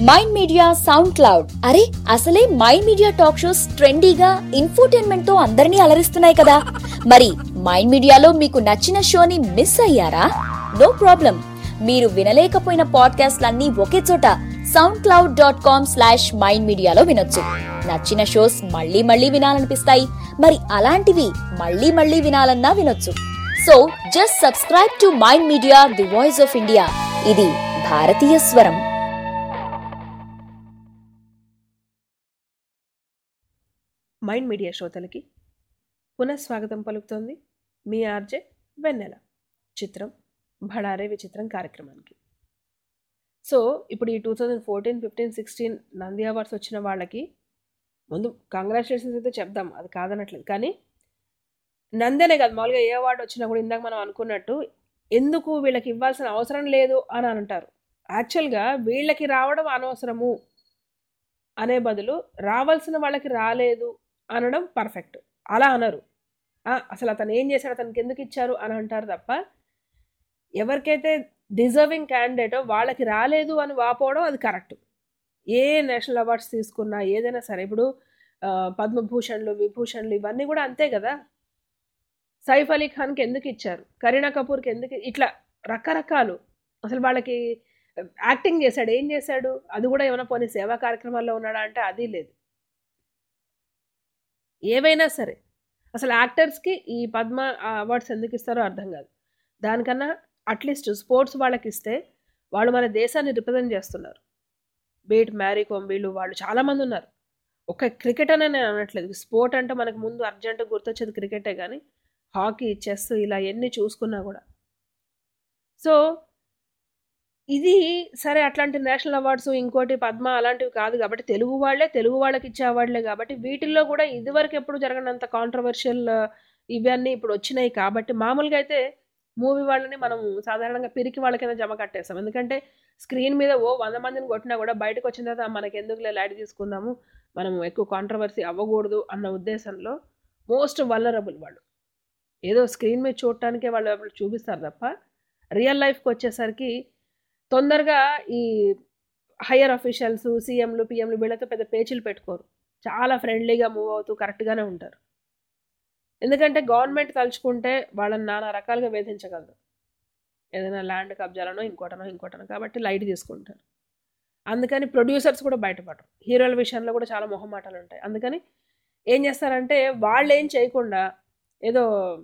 [SPEAKER 8] mind media SoundCloud అరే అసలే మైండ్ మీడియా టాక్ షోస్ ట్రెండీగా ఇన్ఫోటైన్మెంట్ తో అందరినీ అలరిస్తున్నాయి కదా మరి మైండ్ మీడియాలో మీకు నచ్చిన షోని మిస్ అయ్యారా నో ప్రాబ్లం మీరు వినలేకపోయిన పాడ్కాస్ట్లన్నీ ఒకే చోట SoundCloud dot com slash mind మీడియాలో వినొచ్చు నచ్చిన షోస్ మళ్ళీ మళ్ళీ వినాలనిపిస్తాయి మరి అలాంటివి మళ్ళీ మళ్ళీ వినాలన్నా వినొచ్చు so just subscribe to mind media the voice of India ఇది భారతీయ స్వరం
[SPEAKER 4] మైండ్ మీడియా శ్రోతలకి పునఃస్వాగతం పలుకుతోంది మీ ఆర్జే వెన్నెల చిత్రం భడారే విచిత్రం కార్యక్రమానికి సో ఇప్పుడు ఈ two thousand fourteen fifteen sixteen Nandi awards వచ్చిన వాళ్ళకి ముందు కంగ్రాచులేషన్స్ అయితే చెప్దాం అది కాదనట్లేదు కానీ నందేనే కాదు మామూలుగా ఏ అవార్డు వచ్చినా కూడా ఇందాక మనం అనుకున్నట్టు ఎందుకు వీళ్ళకి ఇవ్వాల్సిన అవసరం లేదు అని అంటారు యాక్చువల్గా వీళ్ళకి రావడం అనవసరము అనే బదులు రావాల్సిన వాళ్ళకి రాలేదు అనడం పర్ఫెక్ట్ అలా అనరు "ఆ, అసలు అతను ఏం చేశాడు అతనికి ఎందుకు ఇచ్చారు అని అంటారు తప్ప ఎవరికైతే డిజర్వింగ్ క్యాండిడేటో వాళ్ళకి రాలేదు అని వాపోవడం అది కరెక్ట్ ఏ నేషనల్ అవార్డ్స్ తీసుకున్నా ఏదైనా సరే ఇప్పుడు ఆ, పద్మభూషణ్లు విభూషణ్లు ఇవన్నీ కూడా అంతే కదా సైఫ్ అలీ ఖాన్కి ఎందుకు ఇచ్చారు కరీనా కపూర్కి ఎందుకు ఇట్లా రకరకాలు అసలు వాళ్ళకి యాక్టింగ్ చేశాడు ఏం చేశాడు అది కూడా ఏమైనా పోనీ సేవా కార్యక్రమాల్లో ఉన్నాడా అంటే అది లేదు ఏవైనా సరే అసలు యాక్టర్స్కి ఈ పద్మ అవార్డ్స్ ఎందుకు ఇస్తారో అర్థం కాదు దానికన్నా అట్లీస్ట్ స్పోర్ట్స్ వాళ్ళకి ఇస్తే వాళ్ళు మన దేశాన్ని రిప్రజెంట్ చేస్తున్నారు బీట్ మ్యారీ కోమ్ వీళ్ళు వాళ్ళు చాలామంది ఉన్నారు ఒక క్రికెట్ అనే నేను అనట్లేదు స్పోర్ట్ అంటే మనకు ముందు అర్జెంట్ గుర్తొచ్చేది క్రికెటే కానీ హాకీ చెస్ ఇలా ఎన్ని చూసుకున్నా కూడా సో ఇది సరే అట్లాంటి నేషనల్ అవార్డ్స్ ఇంకోటి పద్మ అలాంటివి కాదు కాబట్టి తెలుగు వాళ్ళే తెలుగు వాళ్ళకి ఇచ్చే అవార్డులే కాబట్టి వీటిల్లో కూడా ఇదివరకు ఎప్పుడు జరగనంత కాంట్రవర్షియల్ ఇవన్నీ ఇప్పుడు వచ్చినాయి కాబట్టి మామూలుగా అయితే మూవీ వాళ్ళని మనం సాధారణంగా పిరికి వాళ్ళ కింద జమ కట్టేస్తాం ఎందుకంటే స్క్రీన్ మీద ఓ వంద మందిని కొట్టినా కూడా బయటకు వచ్చిన తర్వాత మనకి ఎందుకులే లైట్ తీసుకుందాము మనం ఎక్కువ కాంట్రవర్సీ అవ్వకూడదు అన్న ఉద్దేశంలో మోస్ట్ వల్లరబుల్ వాళ్ళు ఏదో స్క్రీన్ మీద చూడటానికే వాళ్ళు వాళ్ళు చూపిస్తారు తప్ప రియల్ లైఫ్కి వచ్చేసరికి తొందరగా ఈ హయ్యర్ అఫీషియల్స్ సీఎంలు పిఎంలు వీళ్ళతో పెద్ద పేచీలు పెట్టుకోరు చాలా ఫ్రెండ్లీగా మూవ్ అవుతూ కరెక్ట్గానే ఉంటారు ఎందుకంటే గవర్నమెంట్ తలుచుకుంటే వాళ్ళని నానా రకాలుగా వేధించగలదు ఏదైనా ల్యాండ్ కబ్జాలనో ఇంకోటనో ఇంకోటనో కాబట్టి లైట్ తీసుకుంటారు అందుకని ప్రొడ్యూసర్స్ కూడా బయటపడరు హీరోల విషయంలో కూడా చాలా మొహమాటాలు ఉంటాయి అందుకని ఏం చేస్తారంటే వాళ్ళు ఏం చేయకుండా ఏదో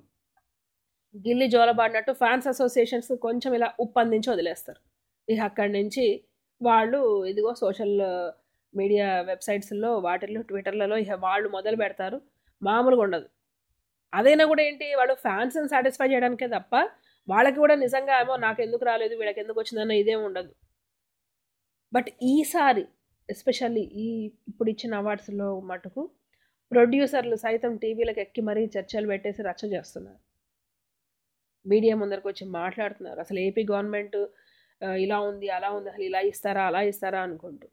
[SPEAKER 4] గిల్లి జోలబాడినట్టు ఫ్యాన్స్ అసోసియేషన్స్ కొంచెం ఇలా ఉప్పందించి వదిలేస్తారు ఇక అక్కడి నుంచి వాళ్ళు ఇదిగో సోషల్ మీడియా వెబ్సైట్స్లో వాటిల్లో ట్విట్టర్లలో ఇక వాళ్ళు మొదలు పెడతారు మామూలుగా ఉండదు అదైనా కూడా ఏంటి వాళ్ళు ఫ్యాన్స్ని సాటిస్ఫై చేయడానికే తప్ప వాళ్ళకి కూడా నిజంగా ఏమో నాకు ఎందుకు రాలేదు వీళ్ళకి ఎందుకు వచ్చిందన్న ఇదేం ఉండదు బట్ ఈసారి ఎస్పెషల్లీ ఈ ఇప్పుడు ఇచ్చిన అవార్డ్స్లో మటుకు ప్రొడ్యూసర్లు సైతం టీవీలకు ఎక్కి మరీ చర్చలు పెట్టేసి రచ్చ చేస్తున్నారు మీడియా ముందరకు వచ్చి మాట్లాడుతున్నారు అసలు ఏపీ గవర్నమెంట్ ఆ, ఇలా ఉంది అలా ఉంది అసలు ఇలా ఇస్తారా అలా ఇస్తారా అనుకుంటూ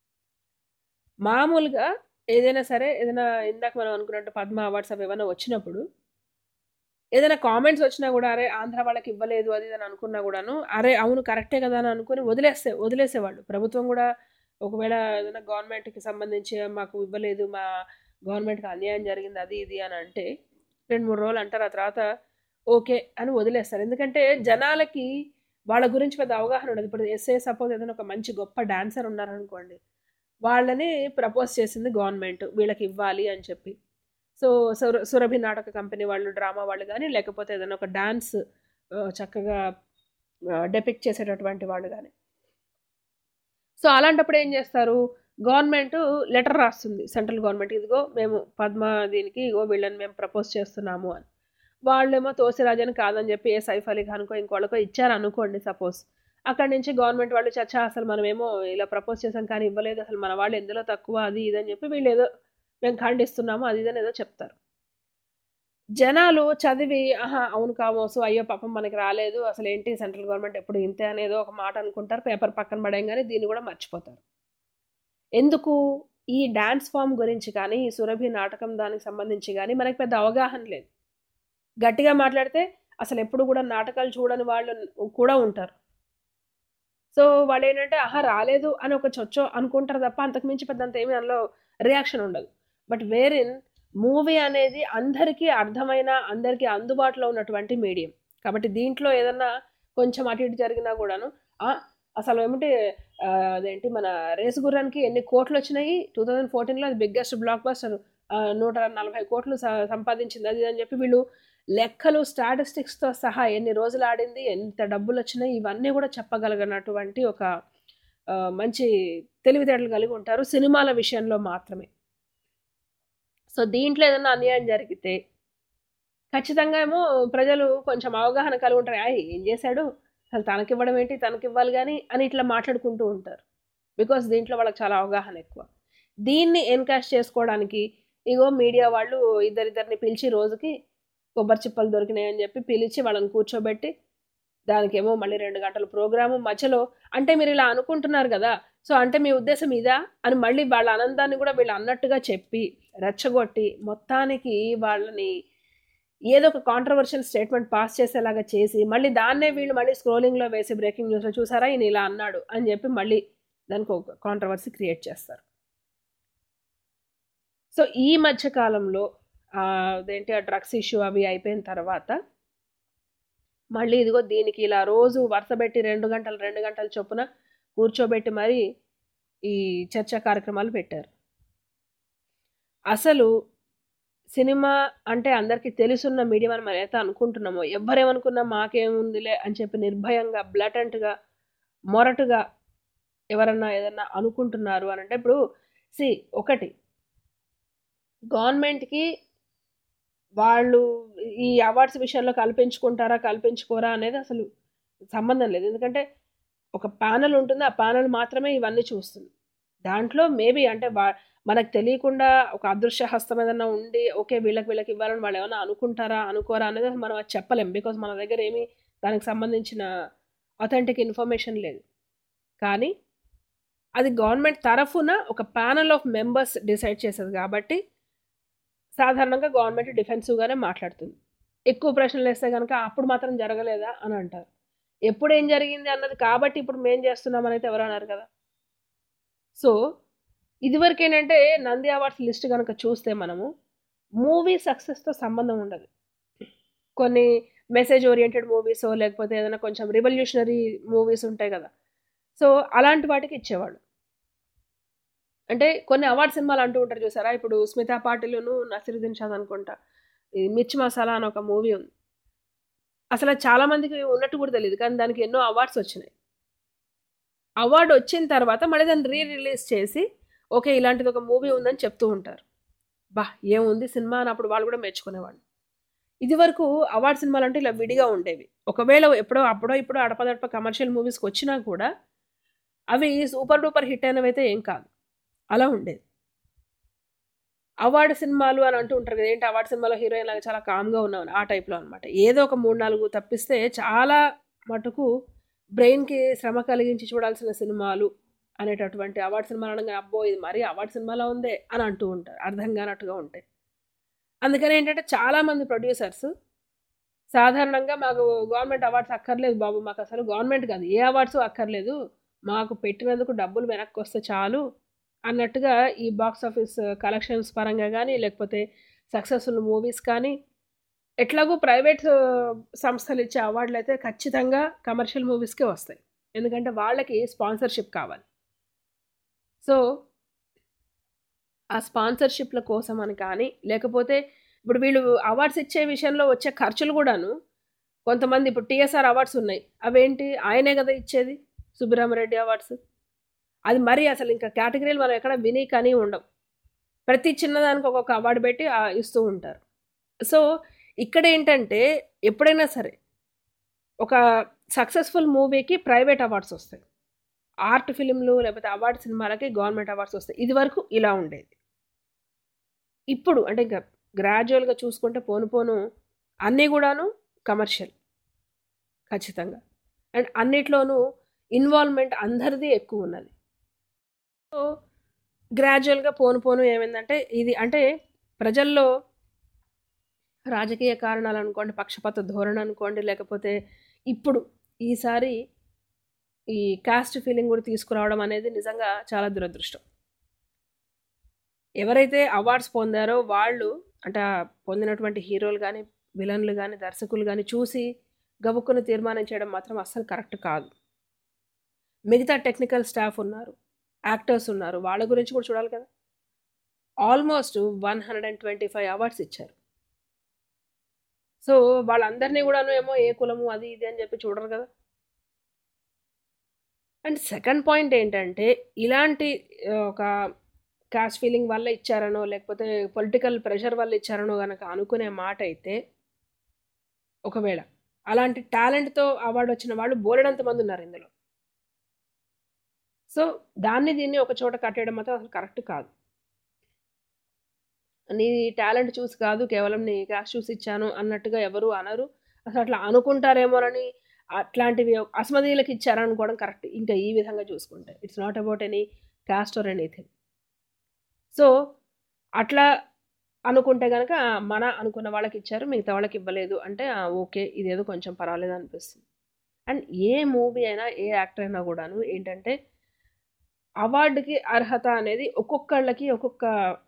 [SPEAKER 4] మామూలుగా ఏదైనా సరే ఏదైనా ఇందాక మనం అనుకున్నట్టు పద్మ అవార్డ్స్ అవి ఏమైనా వచ్చినప్పుడు ఏదైనా కామెంట్స్ వచ్చినా కూడా అరే ఆంధ్ర వాళ్ళకి ఇవ్వలేదు అది ఇది అని అనుకున్నా కూడాను అరే అవును కరెక్టే కదా అని అనుకుని వదిలేస్తే వదిలేసేవాళ్ళు ప్రభుత్వం కూడా ఒకవేళ ఏదైనా గవర్నమెంట్కి సంబంధించి మాకు ఇవ్వలేదు మా గవర్నమెంట్కి అన్యాయం జరిగింది అది ఇది అని అంటే రెండు మూడు రోజులు అంటారు ఆ తర్వాత ఓకే అని వదిలేస్తారు ఎందుకంటే జనాలకి వాళ్ళ గురించి పెద్ద అవగాహన ఉండదు ఇప్పుడు ఎస్ఏ సపోజ్ ఏదైనా ఒక మంచి గొప్ప డాన్సర్ ఉన్నారనుకోండి వాళ్ళని ప్రపోజ్ చేసింది గవర్నమెంట్ వీళ్ళకి ఇవ్వాలి అని చెప్పి సో సుర సురభి నాటక కంపెనీ వాళ్ళు డ్రామా వాళ్ళు కానీ లేకపోతే ఏదైనా ఒక డాన్స్ చక్కగా డెపిక్ట్ చేసేటటువంటి వాళ్ళు కానీ సో అలాంటప్పుడు ఏం చేస్తారు గవర్నమెంట్ లెటర్ రాస్తుంది సెంట్రల్ గవర్నమెంట్ ఇదిగో మేము పద్మ దీనికి ఇగో వీళ్ళని మేము ప్రపోజ్ చేస్తున్నాము అని వాళ్ళేమో తోసిరాజని కాదని చెప్పి ఏ సైఫ్ అలీ ఖాన్కో ఇంకోళ్ళకో ఇచ్చారు అనుకోండి సపోజ్ అక్కడి నుంచి గవర్నమెంట్ వాళ్ళు చచ్చా అసలు మనమేమో ఇలా ప్రపోజ్ చేసాం కానీ ఇవ్వలేదు అసలు మన వాళ్ళు ఎందులో తక్కువ అది ఇదని చెప్పి వీళ్ళు ఏదో మేము ఖండిస్తున్నాము అది ఇదని ఏదో చెప్తారు జనాలు చదివి ఆహా అవును కామోసు అయ్యో పాపం మనకి రాలేదు అసలు ఏంటి సెంట్రల్ గవర్నమెంట్ ఎప్పుడు ఇంతే అనేదో ఒక మాట అనుకుంటారు పేపర్ పక్కన పడేయంగానే దీన్ని కూడా మర్చిపోతారు ఎందుకు ఈ డ్యాన్స్ ఫామ్ గురించి కానీ ఈ సురభి నాటకం దానికి సంబంధించి కానీ మనకి పెద్ద అవగాహన లేదు గట్టిగా మాట్లాడితే అసలు ఎప్పుడు కూడా నాటకాలు చూడని వాళ్ళు కూడా ఉంటారు సో వాళ్ళు ఏంటంటే ఆహా రాలేదు అని ఒక చొచ్చో అనుకుంటారు తప్ప అంతకు మించి పెద్ద అంత ఏమీ అందులో రియాక్షన్ ఉండదు బట్ వేరిన్ మూవీ అనేది అందరికీ అర్థమైన అందరికీ అందుబాటులో ఉన్నటువంటి మీడియం కాబట్టి దీంట్లో ఏదన్నా కొంచెం అటు ఇటు జరిగినా కూడాను "ఆ, అసలు ఏమిటి ఆ, అదేంటి మన రేసు గుర్రానికి ఎన్ని కోట్లు వచ్చినాయి టూ థౌజండ్ ఫోర్టీన్లో అది బిగ్గెస్ట్ బ్లాక్ బస్టర్ నూట నలభై కోట్లు స- సంపాదించింది అది ఇది అని చెప్పి వీళ్ళు లెక్కలు స్టాటిస్టిక్స్తో సహా ఎన్ని రోజులు ఆడింది ఎంత డబ్బులు వచ్చినాయి ఇవన్నీ కూడా చెప్పగలిగినటువంటి ఒక ఆ, మంచి తెలివితేటలు కలిగి ఉంటారు సినిమాల విషయంలో మాత్రమే సో దీంట్లో ఏదైనా అన్యాయం జరిగితే ఖచ్చితంగా ఏమో ప్రజలు కొంచెం అవగాహన కలిగి ఉంటారు "ఆయ్, ఏం చేశాడు అసలు తనకివ్వడం ఏంటి తనకివ్వాలి కానీ అని ఇట్లా మాట్లాడుకుంటూ ఉంటారు బికాస్ దీంట్లో వాళ్ళకి చాలా అవగాహన ఎక్కువ దీన్ని ఎన్కాష్ చేసుకోవడానికి ఇగో మీడియా వాళ్ళు ఇద్దరిద్దరిని పిలిచి రోజుకి కొబ్బరి చిప్పలు దొరికినాయి అని చెప్పి పిలిచి వాళ్ళని కూర్చోబెట్టి దానికేమో మళ్ళీ రెండు గంటల ప్రోగ్రాము మధ్యలో అంటే మీరు ఇలా అనుకుంటున్నారు కదా సో అంటే మీ ఉద్దేశం ఇదా అని మళ్ళీ వాళ్ళ ఆనందాన్ని కూడా వీళ్ళు అన్నట్టుగా చెప్పి రెచ్చగొట్టి మొత్తానికి వాళ్ళని ఏదో ఒక కాంట్రవర్షియల్ స్టేట్మెంట్ పాస్ చేసేలాగా చేసి మళ్ళీ దాన్నే వీళ్ళు మళ్ళీ స్క్రోలింగ్లో వేసి బ్రేకింగ్ న్యూస్లో చూసారా ఈయన ఇలా అన్నాడు అని చెప్పి మళ్ళీ దానికి ఒక కాంట్రవర్సీ క్రియేట్ చేస్తారు సో ఈ మధ్య కాలంలో ఆ, అదేంటి ఆ డ్రగ్స్ ఇష్యూ అవి అయిపోయిన తర్వాత మళ్ళీ ఇదిగో దీనికి ఇలా రోజు వరుస పెట్టి రెండు గంటలు రెండు గంటల చొప్పున కూర్చోబెట్టి మరి ఈ చర్చా కార్యక్రమాలు పెట్టారు అసలు సినిమా అంటే అందరికీ తెలుసున్న మీడియం అని మనం అయితే అనుకుంటున్నామో ఎవరేమనుకున్నా మాకేముందిలే అని చెప్పి నిర్భయంగా బ్లటెంట్గా మొరటుగా ఎవరన్నా ఏదన్నా అనుకుంటున్నారు అని అంటే ఇప్పుడు సి ఒకటి గవర్నమెంట్కి వాళ్ళు ఈ అవార్డ్స్ విషయంలో కల్పించుకుంటారా కల్పించుకోరా అనేది అసలు సంబంధం లేదు ఎందుకంటే ఒక ప్యానల్ ఉంటుంది ఆ ప్యానల్ మాత్రమే ఇవన్నీ చూస్తుంది దాంట్లో మేబీ అంటే వా మనకు తెలియకుండా ఒక అదృశ్య హస్తం ఏదైనా ఉండి ఓకే వీళ్ళకి వీళ్ళకి ఇవ్వాలని వాళ్ళు ఏమైనా అనుకుంటారా అనుకోరా అనేది మనం అది చెప్పలేం బికాజ్ మన దగ్గర ఏమీ దానికి సంబంధించిన అథెంటిక్ ఇన్ఫర్మేషన్ లేదు కానీ అది గవర్నమెంట్ తరఫున ఒక ప్యానల్ ఆఫ్ మెంబర్స్ డిసైడ్ చేసేది కాబట్టి సాధారణంగా గవర్నమెంట్ డిఫెన్సివ్గానే మాట్లాడుతుంది ఎక్కువ ప్రశ్నలు వేస్తే కనుక అప్పుడు మాత్రం జరగలేదా అని అంటారు ఎప్పుడు ఏం జరిగింది అన్నది కాబట్టి ఇప్పుడు మేం చేస్తున్నామని అయితే ఎవరు అన్నారు కదా సో ఇదివరకు ఏంటంటే నంది అవార్డ్స్ లిస్ట్ కనుక చూస్తే మనము మూవీ సక్సెస్తో సంబంధం ఉండదు కొన్ని మెసేజ్ ఓరియంటెడ్ మూవీస్ లేకపోతే ఏదైనా కొంచెం రివల్యూషనరీ మూవీస్ ఉంటాయి కదా సో అలాంటి వాటికి ఇచ్చేవాళ్ళు అంటే కొన్ని అవార్డ్ సినిమాలు అంటూ ఉంటారు చూసారా ఇప్పుడు స్మితా పాటిల్ను నసిరుద్దీన్ షాద్ అనుకుంటా ఇది మిర్చి మసాలా అని ఒక మూవీ ఉంది అసలు అది చాలా మందికి ఉన్నట్టు కూడా తెలియదు కానీ దానికి ఎన్నో అవార్డ్స్ వచ్చినాయి అవార్డు వచ్చిన తర్వాత మళ్ళీ దాన్ని రీ రిలీజ్ చేసి ఓకే ఇలాంటిది ఒక మూవీ ఉందని చెప్తూ ఉంటారు బా ఏముంది సినిమా అని అప్పుడు వాళ్ళు కూడా మెచ్చుకునేవాళ్ళు ఇది వరకు అవార్డ్ సినిమాలు అంటే ఇలా విడిగా ఉండేవి ఒకవేళ ఎప్పుడో అప్పుడో ఇప్పుడు అడపదడప కమర్షియల్ మూవీస్కి వచ్చినా కూడా అవి సూపర్ డూపర్ హిట్ అయినవి అయితే ఏం కాదు అలా ఉండేది అవార్డు సినిమాలు అని అంటూ ఉంటారు కదా ఏంటి అవార్డు సినిమాలో హీరోయిన్ లాగా చాలా కామ్గా ఉన్నామని ఆ టైప్లో అనమాట ఏదో ఒక మూడు నాలుగు తప్పిస్తే చాలా మటుకు బ్రెయిన్కి శ్రమ కలిగించి చూడాల్సిన సినిమాలు అనేటటువంటి అవార్డు సినిమాలు అనగా అబ్బో ఇది మరీ అవార్డు సినిమాలో ఉందే అని అంటూ ఉంటారు అర్థం కానట్టుగా ఉంటాయి అందుకని ఏంటంటే చాలామంది ప్రొడ్యూసర్స్ సాధారణంగా మాకు గవర్నమెంట్ అవార్డ్స్ అక్కర్లేదు బాబు మాకు అసలు గవర్నమెంట్ కాదు ఏ అవార్డ్స్ అక్కర్లేదు మాకు పెట్టినందుకు డబ్బులు వెనక్కి వస్తే చాలు అన్నట్టుగా ఈ బాక్స్ ఆఫీస్ కలెక్షన్స్ పరంగా కానీ లేకపోతే సక్సెస్ఫుల్ మూవీస్ కానీ ఎట్లాగో ప్రైవేట్ సంస్థలు ఇచ్చే అవార్డులు అయితే ఖచ్చితంగా కమర్షియల్ మూవీస్కే వస్తాయి ఎందుకంటే వాళ్ళకి స్పాన్సర్షిప్ కావాలి సో ఆ స్పాన్సర్షిప్ల కోసం అని కానీ లేకపోతే ఇప్పుడు వీళ్ళు అవార్డ్స్ ఇచ్చే విషయంలో వచ్చే ఖర్చులు కూడాను కొంతమంది ఇప్పుడు టీఎస్ఆర్ అవార్డ్స్ ఉన్నాయి అవేంటి ఆయనే కదా ఇచ్చేది సుబ్బరామరెడ్డి అవార్డ్స్ అది మరి అసలు ఇంకా కేటగిరీలు మనం ఎక్కడ విని కానీ ఉండవు ప్రతి చిన్నదానికి ఒక్కొక్క అవార్డు పెట్టి ఆ, ఇస్తూ ఉంటారు సో ఇక్కడ ఏంటంటే ఎప్పుడైనా సరే ఒక సక్సెస్ఫుల్ మూవీకి ప్రైవేట్ అవార్డ్స్ వస్తాయి ఆర్ట్ ఫిలింలు లేకపోతే అవార్డు సినిమాలకి గవర్నమెంట్ అవార్డ్స్ వస్తాయి ఇది వరకు ఇలా ఉండేది ఇప్పుడు అంటే ఇంకా గ్రాడ్యువల్గా చూసుకుంటే పోను పోను అన్నీ కూడాను కమర్షియల్ ఖచ్చితంగా అండ్ అన్నిట్లోనూ ఇన్వాల్వ్మెంట్ అందరిది ఎక్కువ ఉన్నది సో గ్రాడ్యువల్గా పోను పోను ఏమైందంటే ఇది అంటే ప్రజల్లో రాజకీయ కారణాలు అనుకోండి పక్షపాత ధోరణి అనుకోండి లేకపోతే ఇప్పుడు ఈసారి ఈ కాస్ట్ ఫీలింగ్ కూడా తీసుకురావడం అనేది నిజంగా చాలా దురదృష్టం ఎవరైతే అవార్డ్స్ పొందారో వాళ్ళు అంటే ఆ పొందినటువంటి హీరోలు కానీ విలన్లు కానీ దర్శకులు కానీ చూసి గబుక్కును తీర్మానం చేయడం మాత్రం అస్సలు కరెక్ట్ కాదు మిగతా టెక్నికల్ స్టాఫ్ ఉన్నారు యాక్టర్స్ ఉన్నారు వాళ్ళ గురించి కూడా చూడాలి కదా almost one hundred and twenty five awards ఇచ్చారు సో వాళ్ళందరినీ కూడాను ఏమో ఏ కులము అది ఇది అని చెప్పి చూడరు కదా అండ్ సెకండ్ పాయింట్ ఏంటంటే ఇలాంటి ఆ, ఒక కాస్ట్ ఫీలింగ్ వల్ల ఇచ్చారనో లేకపోతే పొలిటికల్ ప్రెషర్ వల్ల ఇచ్చారనో కనుక అనుకునే మాట అయితే ఒకవేళ అలాంటి టాలెంట్తో అవార్డు వచ్చిన వాళ్ళు బోలెడంత మంది ఉన్నారు ఇందులో సో దాన్ని దీన్ని ఒక చోట కట్టేయడం మాత్రం అసలు కరెక్ట్ కాదు నీ టాలెంట్ చూసి కాదు కేవలం నీ క్యాష్ చూసి ఇచ్చాను అన్నట్టుగా ఎవరు అనరు అసలు అట్లా అనుకుంటారేమోనని అట్లాంటివి అసమధీయులకు ఇచ్చారనుకోవడం కరెక్ట్ ఇంకా ఈ విధంగా చూసుకుంటే it's not about any caste or anything so అట్లా అనుకుంటే కనుక మన అనుకున్న వాళ్ళకి ఇచ్చారు మిగతా వాళ్ళకి ఇవ్వలేదు అంటే ఆ, ఓకే ఇదేదో కొంచెం పర్వాలేదు అనిపిస్తుంది అండ్ ఏ మూవీ అయినా ఏ యాక్టర్ అయినా కూడాను ఏంటంటే అవార్డుకి అర్హత అనేది ఒక్కొక్కళ్ళకి ఒక్కొక్క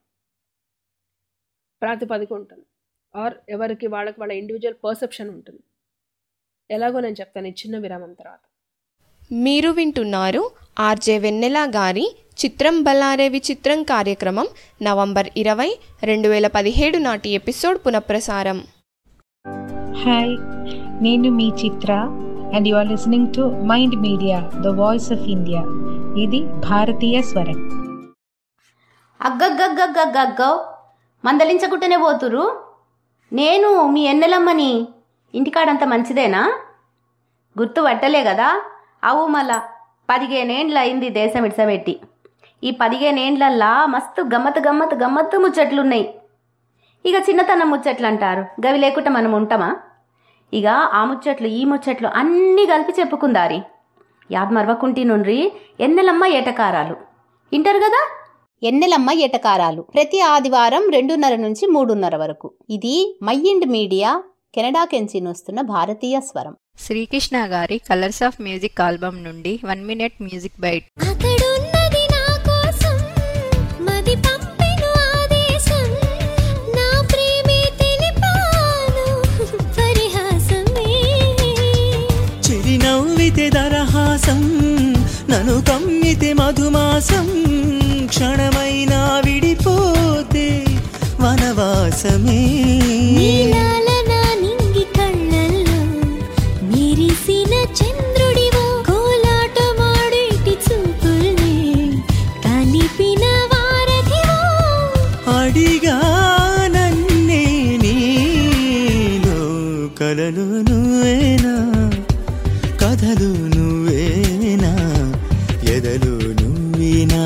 [SPEAKER 4] ప్రాతిపదిక ఉంటుంది ఆర్ ఎవరికి వాళ్ళకి వాళ్ళ ఇండివిజువల్ పర్సెప్షన్ ఉంటుంది ఎలాగో నేను చెప్తాను ఈ చిన్న విరామం తర్వాత
[SPEAKER 2] మీరు వింటున్నారు ఆర్జే వెన్నెల గారి చిత్రం బల్లారే విచిత్రం కార్యక్రమం నవంబర్ ఇరవై రెండు వేల పదిహేడు నాటి ఎపిసోడ్ పునఃప్రసారం
[SPEAKER 11] హాయ్ నేను మీ Chitra and you are listening to mind media the voice of India ఇది భారతీయ స్వరం
[SPEAKER 12] అగ్గగ్గగ్గగ్గగ్గో మందలించకుంటేనే పోతురు నేను మీ ఎన్నెలమ్మని ఇంటికాడంత మంచిదేనా గుర్తు పట్టలే కదా అవు మళ్ళా పదిహేనేండ్ల అయింది దేశం ఇడ్సబెట్టి ఈ పదిహేనేండ్లల్లా మస్తు గమ్మత్ గమ్మత్ గమ్మత్తు ముచ్చట్లున్నాయి ఇక చిన్నతనం ముచ్చట్లు అంటారు గవి లేకుండా మనం ఉంటామా ఇక ఆ ముచ్చట్లు ఈ ముచ్చట్లు అన్నీ కలిపి చెప్పుకుందారి యాద్ మరవకుంటి నుండ్రి ఎన్నెలమ్మ ఏటకారాలు ఇంటారు కదా ఎన్నెలమ్మ ఎటకారాలు ప్రతి ఆదివారం రెండున్నర నుంచి మూడున్నర వరకు ఇది మైండ్ మీడియా కెనడా కెంచి వస్తున్న భారతీయ స్వరం
[SPEAKER 13] శ్రీకృష్ణ గారి కలర్స్ ఆఫ్ మ్యూజిక్ ఆల్బమ్ నుండి వన్ మినిట్ మ్యూజిక్ బైట్
[SPEAKER 14] అక్కడున్నది నా కోసం మది పంపెను ఆదేశం నా ప్రేమే తెలిపాను పరిహాసమే
[SPEAKER 15] చిరినవ్వితే దరహాసం నన్ను కమ్మితే మధుమాసం క్షణమైనా విడిపోతే వనవాసమే
[SPEAKER 14] నీలాల నా నింగి కళ్ళల్లో మెరిసిన చంద్రుడివో కోలాటమాడేటి చూపుల్ని కలిపిన వారధివో
[SPEAKER 15] అడిగా నన్నే నీలో కలలు నువ్వేనా కథలు నువ్వేనా ఎదలు నువ్వేనా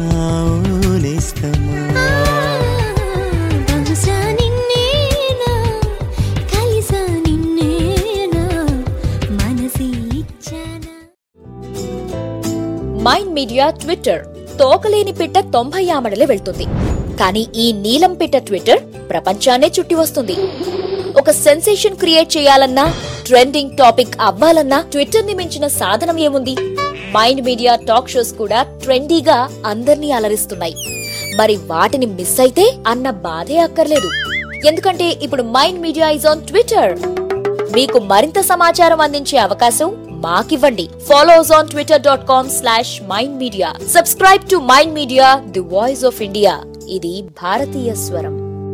[SPEAKER 15] ఓనేస్తమా
[SPEAKER 14] బహుశా నిన్నేనా కలిసా నిన్నేనా మనసి ఇచ్చానా
[SPEAKER 8] మైండ్ మీడియా ట్విట్టర్ తోకలేని పిట్ట తొంభై ఆమడలే వెళ్తుంది కానీ ఈ నీలం పిట్ట ట్విట్టర్ ప్రపంచాన్నే చుట్టి వస్తుంది ఒక సెన్సేషన్ క్రియేట్ చేయాలన్నా ట్రెండింగ్ టాపిక్ అవ్వాలన్నా ట్విట్టర్ ని మించిన సాధనం ఏముంది మైండ్ మీడియా టాక్ షోస్ కూడా ట్రెండీగా అందర్నీ అలరిస్తున్నాయి మరి వాటిని మిస్ అయితే అన్న బాధే అక్కర్లేదు ఎందుకంటే ఇప్పుడు mind media is on Twitter మీకు మరింత సమాచారం అందించే అవకాశం మాకివ్వండి follows on Twitter dot com slash mind media subscribe to mind media the voice of India ఇది భారతీయ స్వరం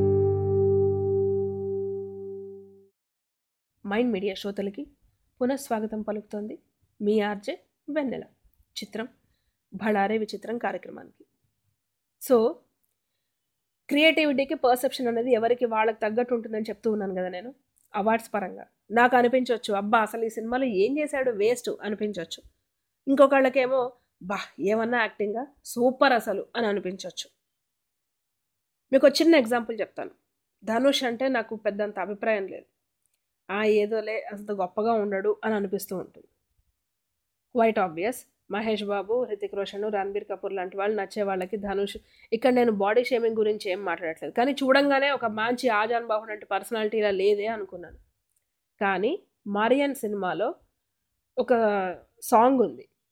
[SPEAKER 4] మైండ్ మీడియా శ్రోతలకి పునఃస్వాగతం పలుకుతోంది మీ ఆర్జే వెన్నెల చిత్రం భళారే విచిత్రం కార్యక్రమానికి సో క్రియేటివిటీకి పర్సెప్షన్ అనేది ఎవరికి వాళ్ళకి తగ్గట్టు ఉంటుందని చెప్తూ ఉన్నాను కదా నేను అవార్డ్స్ పరంగా నాకు అనిపించవచ్చు అబ్బా అసలు ఈ సినిమాలో ఏం చేశాడు వేస్ట్ అనిపించవచ్చు ఇంకొకళ్ళకేమో బా ఏమన్నా యాక్టింగా సూపర్ అసలు అని అనిపించవచ్చు మీకు ఒక చిన్న ఎగ్జాంపుల్ చెప్తాను ధనుష్ అంటే నాకు పెద్దంత అభిప్రాయం లేదు ఆ ఏదోలే అంత గొప్పగా ఉండడు అని అనిపిస్తూ ఉంటుంది క్వైట్ ఆబ్వియస్ మహేష్ బాబు హృతిక్ రోషన్ రణబీర్ కపూర్ లాంటి వాళ్ళు నచ్చే వాళ్ళకి ధనుష్ ఇక్కడ నేను బాడీ షేమింగ్ గురించి ఏం మాట్లాడట్లేదు కానీ చూడంగానే ఒక మంచి ఆజాన్ బాహు లాంటి పర్సనాలిటీ ఇలా లేదే అనుకున్నాను కానీ మరియన్ సినిమాలో ఒక సాంగ్ ఉంది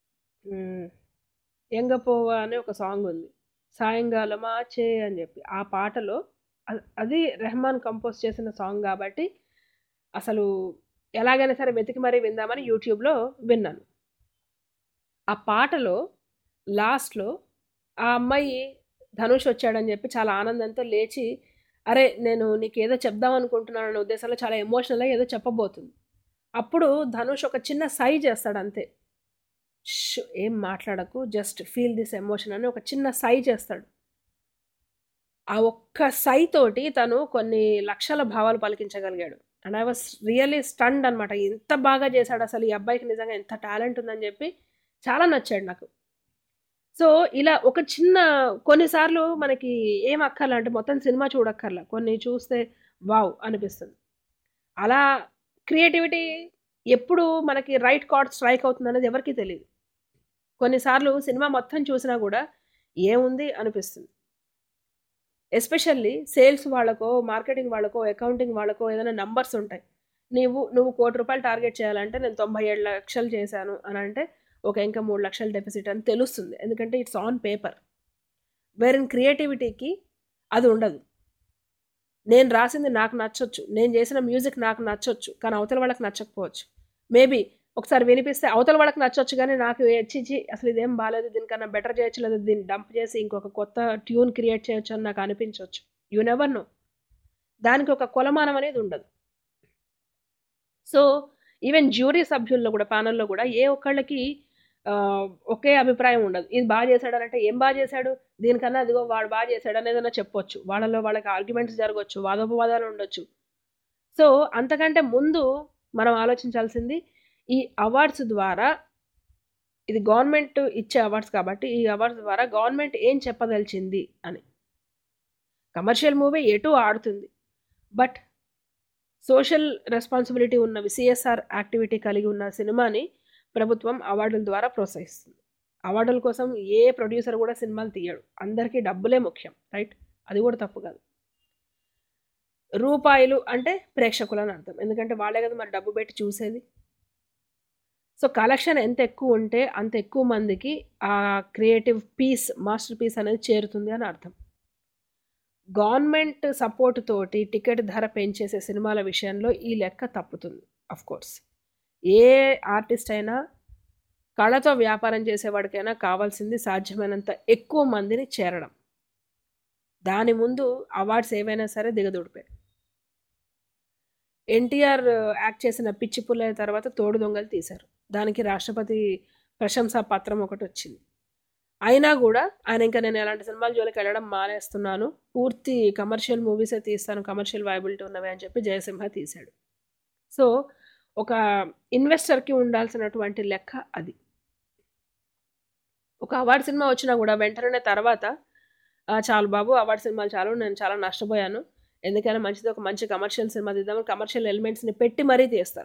[SPEAKER 4] మ్, ఎంగపోవా అనే ఒక సాంగ్ ఉంది సాయంకాలమా చే అని చెప్పి ఆ పాటలో అ- అది రెహమాన్ కంపోజ్ చేసిన సాంగ్ కాబట్టి అసలు ఎలాగైనా సరే వెతికి మరీ విందామని యూట్యూబ్లో విన్నాను ఆ పాటలో లాస్ట్లో ఆ అమ్మాయి ధనుష్ వచ్చాడని చెప్పి చాలా ఆనందంతో లేచి అరే నేను నీకు ఏదో చెప్దాం అనుకుంటున్నాను అనే ఉద్దేశంలో చాలా ఎమోషనల్గా ఏదో చెప్పబోతుంది అప్పుడు ధనుష్ ఒక చిన్న సై చేస్తాడు అంతే "ష్, ఏం మాట్లాడకు జస్ట్ ఫీల్ దిస్ ఎమోషన్ అని ఒక చిన్న సై చేస్తాడు ఆ ఒక్క సై తోటి తను కొన్ని లక్షల భావాలు పలికించగలిగాడు and I was really stunned అనమాట ఎంత బాగా చేశాడు అసలు ఈ అబ్బాయికి నిజంగా ఎంత టాలెంట్ ఉందని చెప్పి చాలా నచ్చాడు నాకు సో ఇలా ఒక చిన్న కొన్నిసార్లు మనకి ఏం అక్కర్లా అంటే మొత్తం సినిమా చూడక్కర్లా కొన్ని చూస్తే వావ్ అనిపిస్తుంది అలా క్రియేటివిటీ ఎప్పుడు మనకి రైట్ కార్డ్ స్ట్రైక్ అవుతుంది అనేది ఎవరికీ తెలియదు కొన్నిసార్లు సినిమా మొత్తం చూసినా కూడా ఏముంది అనిపిస్తుంది ఎస్పెషల్లీ సేల్స్ వాళ్ళకో మార్కెటింగ్ వాళ్ళకో అకౌంటింగ్ వాళ్ళకో ఏదైనా నంబర్స్ ఉంటాయి నీవు నువ్వు కోటి రూపాయలు టార్గెట్ చేయాలంటే నేను తొంభై ఏడు లక్షలు చేశాను అని అంటే ఒక ఇంకా మూడు లక్షల డెఫిసిట్ అని తెలుస్తుంది ఎందుకంటే it's on paper where in క్రియేటివిటీకి అది ఉండదు నేను రాసింది నాకు నచ్చొచ్చు నేను చేసిన మ్యూజిక్ నాకు నచ్చొచ్చు కానీ అవతల వాళ్ళకి నచ్చకపోవచ్చు మేబీ ఒకసారి వినిపిస్తే అవతల వాళ్ళకి నచ్చొచ్చు కానీ నాకు హెచ్చిచ్చి అసలు ఇదేం బాగాలేదు దీనికన్నా బెటర్ చేయొచ్చు లేదా దీన్ని డంప్ చేసి ఇంకొక కొత్త ట్యూన్ క్రియేట్ చేయొచ్చు అని నాకు అనిపించవచ్చు యూ నెవర్ నో దానికి ఒక కొలమానం అనేది ఉండదు సో ఈవెన్ జ్యూరీ సభ్యుల్లో కూడా ప్యానల్లో కూడా ఏ ఒక్కళ్ళకి ఆ, ఒకే అభిప్రాయం ఉండదు ఇది బాగా చేశాడు అని అంటే ఏం బాగా చేశాడు దీనికన్నా అదిగో వాడు బాగా చేశాడు అని ఏదైనా చెప్పొచ్చు వాళ్ళలో వాళ్ళకి ఆర్గ్యుమెంట్స్ జరగవచ్చు వాదోపవాదాలు ఉండొచ్చు సో అంతకంటే ముందు మనం ఆలోచించాల్సింది ఈ అవార్డ్స్ ద్వారా ఇది గవర్నమెంట్ ఇచ్చే అవార్డ్స్ కాబట్టి ఈ అవార్డ్స్ ద్వారా గవర్నమెంట్ ఏం చెప్పదలిచింది అని కమర్షియల్ మూవీ ఎటు ఆడుతుంది బట్ సోషల్ రెస్పాన్సిబిలిటీ ఉన్న సిఎస్ఆర్ యాక్టివిటీ కలిగి ఉన్న సినిమాని ప్రభుత్వం అవార్డుల ద్వారా ప్రోత్సహిస్తుంది అవార్డుల కోసం ఏ ప్రొడ్యూసర్ కూడా సినిమాలు తీయడు అందరికీ డబ్బులే ముఖ్యం రైట్ అది కూడా తప్పు కాదు రూపాయలు అంటే ప్రేక్షకులు అని అర్థం ఎందుకంటే వాళ్ళే కదా మరి డబ్బు పెట్టి చూసేది సో కలెక్షన్ ఎంత ఎక్కువ ఉంటే అంత ఎక్కువ మందికి ఆ క్రియేటివ్ పీస్ మాస్టర్ పీస్ అనేది చేరుతుంది అని అర్థం గవర్నమెంట్ సపోర్ట్ తోటి టికెట్ ధర పెంచేసే సినిమాల విషయంలో ఈ లెక్క తప్పుతుంది అఫ్ కోర్స్ ఏ ఆర్టిస్ట్ అయినా కళతో వ్యాపారం చేసేవాడికైనా కావాల్సింది సాధ్యమైనంత ఎక్కువ మందిని చేరడం దాని ముందు అవార్డ్స్ ఏవైనా సరే దిగదుడిపే ఎన్టీఆర్ యాక్ట్ చేసిన పిచ్చి పుల్లయ్య తర్వాత తోడు దొంగలు తీశారు దానికి రాష్ట్రపతి ప్రశంసా పత్రం ఒకటి వచ్చింది అయినా కూడా ఆయన ఇంకా నేను ఎలాంటి సినిమాల జోలికి వెళ్ళడం మానేస్తున్నాను పూర్తి కమర్షియల్ మూవీసే తీస్తాను కమర్షియల్ వైబిలిటీ ఉన్నవి అని చెప్పి జయసింహ తీశాడు సో ఒక ఇన్వెస్టర్కి ఉండాల్సినటువంటి లెక్క అది ఒక అవార్డు సినిమా వచ్చినా కూడా వెంటనే తర్వాత "ఆ, చాలు బాబు అవార్డు సినిమాలు చాలు నేను చాలా నష్టపోయాను ఎందుకైనా మంచిది ఒక మంచి కమర్షియల్ సినిమా తీద్దామని కమర్షియల్ ఎలిమెంట్స్ని పెట్టి మరీ తీస్తారు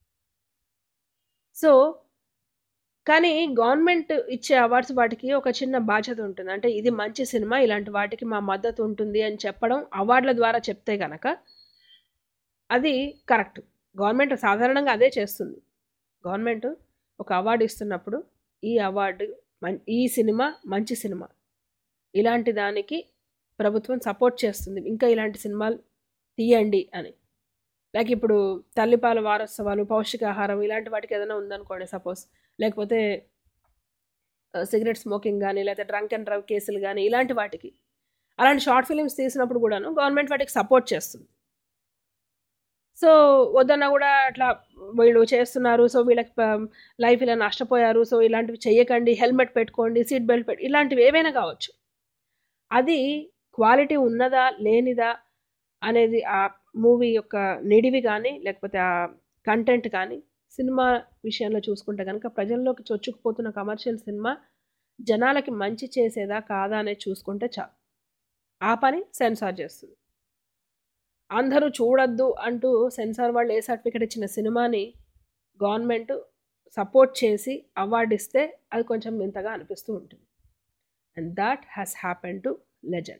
[SPEAKER 4] సో కానీ గవర్నమెంట్ ఇచ్చే అవార్డ్స్ వాటికి ఒక చిన్న బాధ్యత ఉంటుంది అంటే ఇది మంచి సినిమా ఇలాంటి వాటికి మా మద్దతు ఉంటుంది అని చెప్పడం అవార్డుల ద్వారా చెప్తే కనుక అది కరెక్ట్ గవర్నమెంట్ సాధారణంగా అదే చేస్తుంది గవర్నమెంట్ ఒక అవార్డు ఇస్తున్నప్పుడు ఈ అవార్డు మం- ఈ సినిమా మంచి సినిమా ఇలాంటి దానికి ప్రభుత్వం సపోర్ట్ చేస్తుంది ఇంకా ఇలాంటి సినిమాలు తీయండి అని లైక్ ఇప్పుడు తల్లిపాల వారోత్సవాలు పౌష్టికాహారం ఇలాంటి వాటికి ఏదైనా ఉందనుకోండి సపోజ్ లేకపోతే సిగరెట్ స్మోకింగ్ కానీ లేకపోతే డ్రంక్ అండ్ డ్రగ్ కేసులు కానీ ఇలాంటి వాటికి అలాంటి షార్ట్ ఫిలిమ్స్ తీసినప్పుడు కూడాను గవర్నమెంట్ వాటికి సపోర్ట్ చేస్తుంది సో వద్దన్నా కూడా అట్లా వీళ్ళు చేస్తున్నారు సో వీళ్ళకి లైఫ్ ఇలా నష్టపోయారు సో ఇలాంటివి చెయ్యకండి హెల్మెట్ పెట్టుకోండి సీట్ బెల్ట్ పెట్టు ఇలాంటివి ఏవైనా కావచ్చు అది క్వాలిటీ ఉన్నదా లేనిదా అనేది ఆ మూవీ యొక్క నిడివి కానీ లేకపోతే ఆ కంటెంట్ కానీ సినిమా విషయంలో చూసుకుంటే కనుక ప్రజల్లోకి చొచ్చుకుపోతున్న కమర్షియల్ సినిమా జనాలకి మంచి చేసేదా కాదా అనేది చూసుకుంటే చాలు ఆ పని సెన్సార్ చేస్తుంది అందరూ చూడొద్దు అంటూ సెన్సార్ వాళ్ళు ఏ సర్టిఫికేట్ ఇచ్చిన సినిమాని గవర్నమెంట్ సపోర్ట్ చేసి అవార్డు ఇస్తే అది కొంచెం వింతగా అనిపిస్తూ ఉంటుంది and that has happen to legend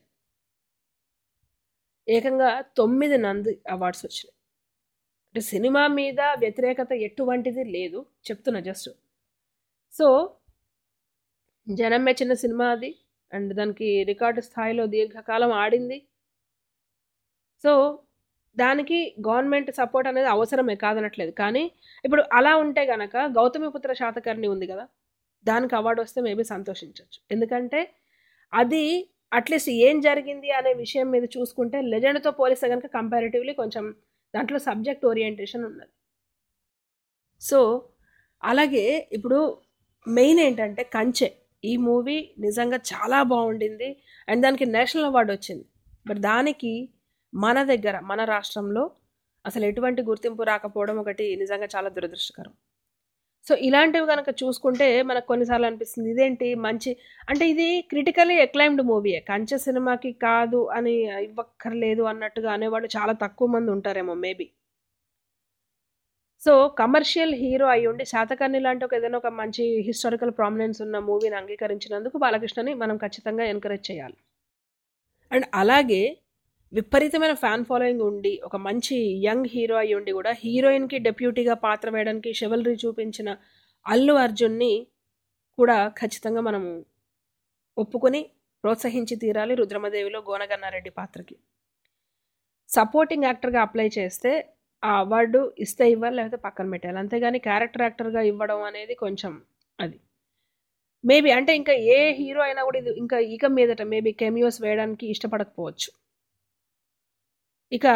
[SPEAKER 4] ఏకంగా తొమ్మిది నంది అవార్డ్స్ వచ్చినాయి అంటే సినిమా మీద వ్యతిరేకత ఎటువంటిది లేదు చెప్తున్నా జస్ట్ సో జనం మెచ్చిన సినిమా అది అండ్ దానికి రికార్డు స్థాయిలో దీర్ఘకాలం ఆడింది సో దానికి గవర్నమెంట్ సపోర్ట్ అనేది అవసరమే కాదనట్లేదు కానీ ఇప్పుడు అలా ఉంటే గనక గౌతమిపుత్ర శాతకర్ణి ఉంది కదా దానికి అవార్డు వస్తే మేబీ సంతోషించవచ్చు ఎందుకంటే అది అట్లీస్ట్ ఏం జరిగింది అనే విషయం మీద చూసుకుంటే లెజెండ్తో పోలిస్తే కనుక కంపారిటివ్లీ కొంచెం దాంట్లో సబ్జెక్ట్ ఓరియంటేషన్ ఉన్నది సో అలాగే ఇప్పుడు మెయిన్ ఏంటంటే కంచె ఈ మూవీ నిజంగా చాలా బాగుండింది అండ్ దానికి నేషనల్ అవార్డు వచ్చింది బట్ దానికి మన దగ్గర మన రాష్ట్రంలో అసలు ఎటువంటి గుర్తింపు రాకపోవడం ఒకటి నిజంగా చాలా దురదృష్టకరం సో ఇలాంటివి కనుక చూసుకుంటే మనకు కొన్నిసార్లు అనిపిస్తుంది ఇదేంటి మంచి అంటే ఇది క్రిటికలీ ఎక్లైమ్డ్ మూవీయే కంచె సినిమాకి కాదు అని ఇవ్వక్కర్లేదు అన్నట్టుగా అనేవాళ్ళు చాలా తక్కువ మంది ఉంటారేమో మేబీ సో కమర్షియల్ హీరో అయి ఉండి శాతకర్ణి లాంటి ఒక ఏదైనా ఒక మంచి హిస్టారికల్ ప్రామినెన్స్ ఉన్న మూవీని అంగీకరించినందుకు బాలకృష్ణని మనం ఖచ్చితంగా ఎంకరేజ్ చేయాలి అండ్ అలాగే విపరీతమైన ఫ్యాన్ ఫాలోయింగ్ ఉండి ఒక మంచి యంగ్ హీరో అయి ఉండి కూడా హీరోయిన్కి డెప్యూటీగా పాత్ర వేయడానికి షెవల్రీ చూపించిన అల్లు అర్జున్ని కూడా ఖచ్చితంగా మనము ఒప్పుకొని ప్రోత్సహించి తీరాలి రుద్రమదేవిలో గోనగన్నారెడ్డి పాత్రకి సపోర్టింగ్ యాక్టర్గా అప్లై చేస్తే ఆ అవార్డు ఇస్తే ఇవ్వాలి లేకపోతే పక్కన పెట్టాలి అంతేగాని క్యారెక్టర్ యాక్టర్గా ఇవ్వడం అనేది కొంచెం అది మేబీ అంటే ఇంకా ఏ హీరో అయినా కూడా ఇది ఇంకా ఇక మీదట మేబీ కెమియోస్ వేయడానికి ఇష్టపడకపోవచ్చు ఇక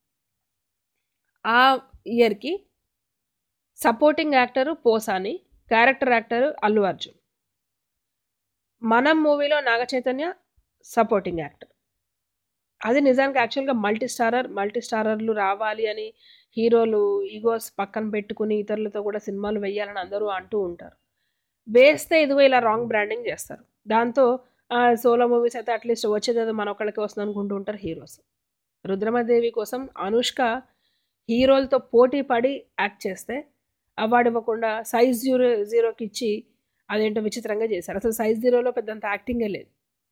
[SPEAKER 4] ఆ ఇయర్కి supporting actor Posani character actor Allu Arjun Manam మూవీలో నాగ చైతన్య సపోర్టింగ్ యాక్టర్ అది నిజానికి యాక్చువల్గా మల్టీ స్టారర్ మల్టీ స్టారర్లు రావాలి అని హీరోలు ఈగోస్ పక్కన పెట్టుకుని ఇతరులతో కూడా సినిమాలు వెయ్యాలని అందరూ అంటూ ఉంటారు వేస్తే ఇదిగో ఇలా రాంగ్ బ్రాండింగ్ చేస్తారు దాంతో సోలో మూవీస్ అయితే అట్లీస్ట్ వచ్చేది మన ఒక్కళ్ళకి వస్తుంది అనుకుంటూ ఉంటారు హీరోస్ రుద్రమదేవి కోసం అనుష్క హీరోలతో పోటీ పడి యాక్ట్ చేస్తే అవార్డు ఇవ్వకుండా సైజ్ జీరో జీరోకి ఇచ్చి అదేంటో విచిత్రంగా చేశారు అసలు సైజ్ జీరోలో పెద్దంత యాక్టింగే లేదు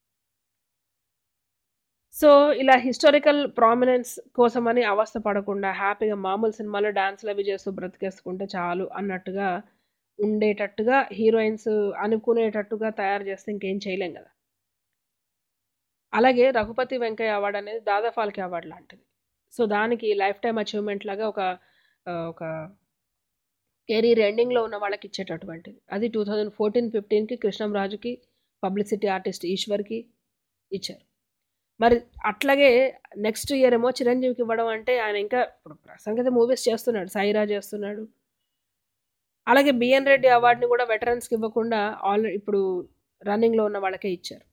[SPEAKER 4] సో ఇలా హిస్టారికల్ ప్రామినెన్స్ కోసమని అవస్థ పడకుండా హ్యాపీగా మామూలు సినిమాలో డాన్స్లు అవి చేస్తూ బ్రతికేసుకుంటే చాలు అన్నట్టుగా ఉండేటట్టుగా హీరోయిన్స్ అనుకునేటట్టుగా తయారు చేస్తే ఇంకేం చేయలేం కదా అలాగే రఘుపతి వెంకయ్య అవార్డు అనేది దాదా ఫాల్కే అవార్డు లాంటిది సో దానికి లైఫ్ టైం అచీవ్మెంట్ లాగా ఒక ఒక కెరీర్ ఎండింగ్లో ఉన్న వాళ్ళకి ఇచ్చేటటువంటిది అది టూ థౌజండ్ ఫోర్టీన్ ఫిఫ్టీన్కి కృష్ణంరాజుకి పబ్లిసిటీ ఆర్టిస్ట్ ఈశ్వర్కి ఇచ్చారు మరి అట్లాగే నెక్స్ట్ ఇయర్ ఏమో చిరంజీవికి ఇవ్వడం అంటే ఆయన ఇంకా ఇప్పుడు ప్రసంగత మూవీస్ చేస్తున్నాడు సాయిరా చేస్తున్నాడు అలాగే బిఎన్ రెడ్డి అవార్డుని కూడా వెటరన్స్కి ఇవ్వకుండా ఆల్రెడీ ఇప్పుడు రన్నింగ్లో ఉన్న వాళ్ళకే ఇచ్చారు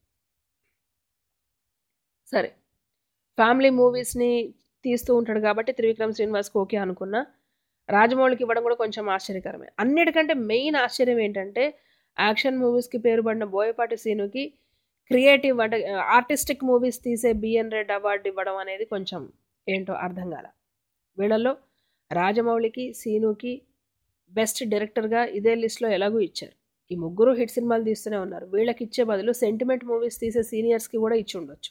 [SPEAKER 4] సరే ఫ్యామిలీ మూవీస్ని తీస్తూ ఉంటాడు కాబట్టి త్రివిక్రమ్ శ్రీనివాస్కి ఓకే అనుకున్నా రాజమౌళికి ఇవ్వడం కూడా కొంచెం ఆశ్చర్యకరమే అన్నిటికంటే మెయిన్ ఆశ్చర్యం ఏంటంటే యాక్షన్ మూవీస్కి పేరుపడిన బోయపాటి సీనుకి క్రియేటివ్ అంటే ఆర్టిస్టిక్ మూవీస్ తీసే బిఎన్ రెడ్ అవార్డు ఇవ్వడం అనేది కొంచెం ఏంటో అర్థం కాల వీళ్ళల్లో రాజమౌళికి సీనుకి బెస్ట్ డైరెక్టర్గా ఇదే లిస్ట్లో ఎలాగూ ఇచ్చారు ఈ ముగ్గురు హిట్ సినిమాలు తీస్తూనే ఉన్నారు వీళ్ళకి ఇచ్చే బదులు సెంటిమెంట్ మూవీస్ తీసే సీనియర్స్కి కూడా ఇచ్చి ఉండొచ్చు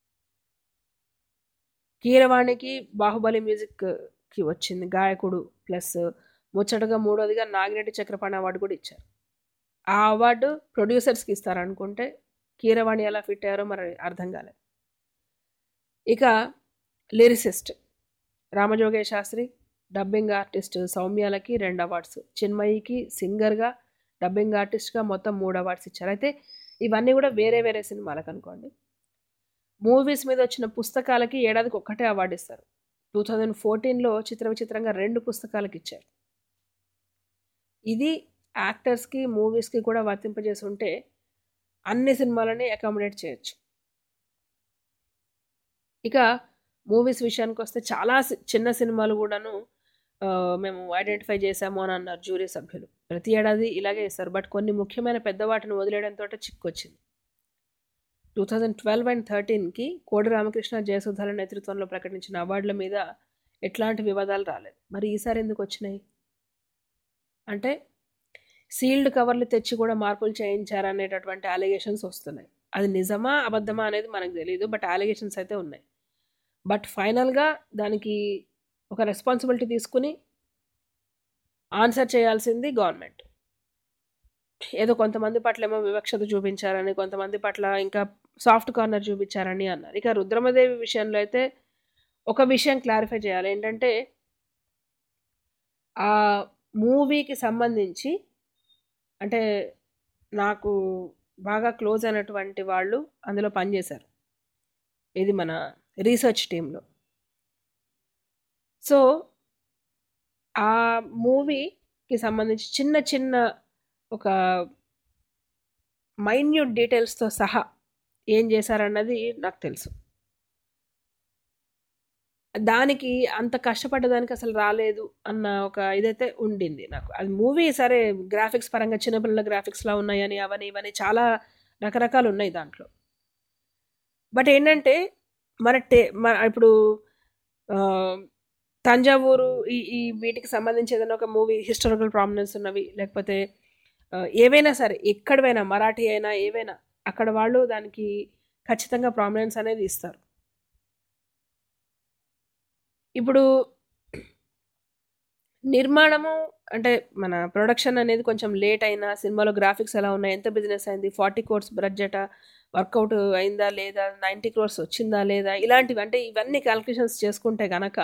[SPEAKER 4] కీరవాణికి బాహుబలి మ్యూజిక్కి వచ్చింది గాయకుడు ప్లస్ ముచ్చటగా మూడోదిగా నాగిరెడ్డి చక్రపాణి అవార్డు కూడా ఇచ్చారు ఆ అవార్డు ప్రొడ్యూసర్స్కి ఇస్తారనుకుంటే కీరవాణి ఎలా ఫిట్ అయ్యారో మరి అర్థం కాలేదు ఇక lyricist Ramajoge Sastry dubbing artist సౌమ్యాలకి రెండు అవార్డ్స్ చిన్మయికి సింగర్గా డబ్బింగ్ ఆర్టిస్ట్గా మొత్తం మూడు అవార్డ్స్ ఇచ్చారు అయితే ఇవన్నీ కూడా వేరే వేరే సినిమాలకు అనుకోండి మూవీస్ మీద వచ్చిన పుస్తకాలకి ఏడాదికి ఒక్కటే అవార్డు ఇస్తారు టూ థౌజండ్ ఫోర్టీన్లో చిత్ర విచిత్రంగా రెండు పుస్తకాలకి ఇచ్చారు ఇది యాక్టర్స్కి మూవీస్కి కూడా వర్తింపజేసి ఉంటే అన్ని సినిమాలని అకామిడేట్ చేయొచ్చు ఇక మూవీస్ విషయానికి వస్తే చాలా చిన్న సినిమాలు కూడాను మేము ఐడెంటిఫై చేశాము అని అన్నారు జ్యూరీ సభ్యులు ప్రతి ఏడాది ఇలాగే ఇస్తారు బట్ కొన్ని ముఖ్యమైన పెద్ద వాటిని వదిలేయడంతో చిక్కొచ్చింది టూ థౌజండ్ ట్వెల్వ్ అండ్ థర్టీన్కి కోడి రామకృష్ణ జయసుధాల నేతృత్వంలో ప్రకటించిన అవార్డుల మీద ఎట్లాంటి వివాదాలు రాలేదు మరి ఈసారి ఎందుకు వచ్చినాయి అంటే సీల్డ్ కవర్లు తెచ్చి కూడా మార్పులు చేయించారనేటటువంటి అలిగేషన్స్ వస్తున్నాయి అది నిజమా అబద్ధమా అనేది మనకు తెలియదు బట్ అలిగేషన్స్ అయితే ఉన్నాయి బట్ ఫైనల్గా దానికి ఒక రెస్పాన్సిబిలిటీ తీసుకుని ఆన్సర్ చేయాల్సింది గవర్నమెంట్ ఏదో కొంతమంది పట్ల ఏమో వివక్షత చూపించారని కొంతమంది పట్ల ఇంకా సాఫ్ట్ కార్నర్ చూపించారని అన్నారు ఇక రుద్రమదేవి విషయంలో అయితే ఒక విషయం క్లారిఫై చేయాలి ఏంటంటే ఆ మూవీకి సంబంధించి అంటే నాకు బాగా క్లోజ్ అయినటువంటి వాళ్ళు అందులో పనిచేశారు ఇది మన రీసెర్చ్ టీంలో సో ఆ మూవీకి సంబంధించి చిన్న చిన్న ఒక మైన్యూట్ డీటెయిల్స్తో సహా ఏం చేశారన్నది నాకు తెలుసు దానికి అంత కష్టపడ్డదానికి అసలు రాలేదు అన్న ఒక ఇదైతే ఉండింది నాకు అది మూవీ సరే గ్రాఫిక్స్ పరంగా చిన్నపిల్లల గ్రాఫిక్స్లా ఉన్నాయని అవని ఇవని చాలా రకరకాలు ఉన్నాయి దాంట్లో బట్ ఏంటంటే మన టే మన ఇప్పుడు ఆ, తంజావూరు ఈ ఈ వీటికి సంబంధించి ఏదైనా ఒక మూవీ హిస్టారికల్ ప్రామినెన్స్ ఉన్నవి లేకపోతే ఆ, ఏవైనా సరే ఎక్కడవైనా మరాఠీ అయినా ఏవైనా అక్కడ వాళ్ళు దానికి ఖచ్చితంగా ప్రామినెన్స్ అనేది ఇస్తారు ఇప్పుడు నిర్మాణము అంటే మన ప్రొడక్షన్ అనేది కొంచెం లేట్ అయినా సినిమాలో గ్రాఫిక్స్ ఎలా ఉన్నాయి ఎంత బిజినెస్ అయింది ఫార్టీ కోర్స్ బడ్జెట్ వర్కౌట్ అయిందా లేదా నైంటీ క్రోర్స్ వచ్చిందా లేదా ఇలాంటివి అంటే ఇవన్నీ క్యాల్కులేషన్స్ చేసుకుంటే గనక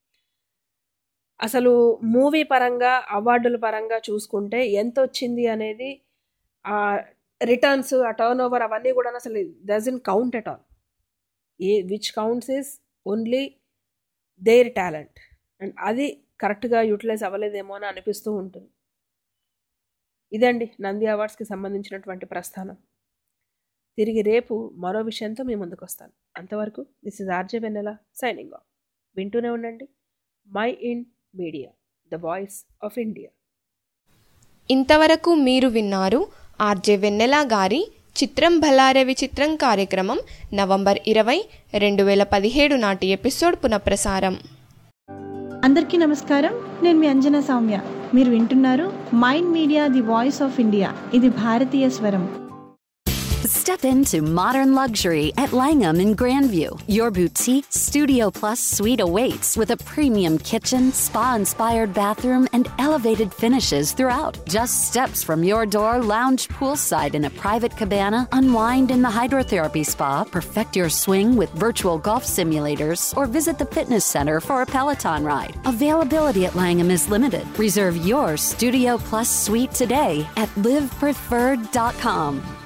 [SPEAKER 4] అసలు మూవీ పరంగా అవార్డుల పరంగా చూసుకుంటే ఎంత వచ్చింది అనేది ఆ రిటర్న్స్ ఆ టర్న్ ఓవర్ అవన్నీ కూడా అసలు doesn't count at all a which counts is only their talent and అది కరెక్ట్గా యూటిలైజ్ అవ్వలేదేమో అని అనిపిస్తూ ఉంటుంది ఇదండి నంది అవార్డ్స్కి సంబంధించినటువంటి ప్రస్థానం తిరిగి రేపు మరో విషయంతో మీ ముందుకు వస్తాను అంతవరకు this is RJ Vennela signing off వింటూనే ఉండండి mind media the voice of India
[SPEAKER 2] ఇంతవరకు మీరు విన్నారు ఆర్జే వెన్నెల గారి చిత్రం భలారే విచిత్రం కార్యక్రమం నవంబర్ ఇరవై రెండు వేల పదిహేడు నాటి ఎపిసోడ్ పునఃప్రసారం
[SPEAKER 16] అందరికీ నమస్కారం నేను మీ అంజనా సౌమ్య మీరు వింటున్నారు mind media the voice of India ఇది భారతీయ స్వరం
[SPEAKER 1] Step into modern luxury at Langham in Grandview. Your boutique Studio Plus suite awaits with a premium kitchen, spa inspired bathroom, and elevated finishes throughout. Just steps from your door, lounge poolside in a private cabana, unwind in the hydrotherapy spa, perfect your swing with virtual golf simulators, or visit the fitness center for a Peloton ride. Availability at Langham is limited. Reserve your Studio Plus suite today at livepreferred.com.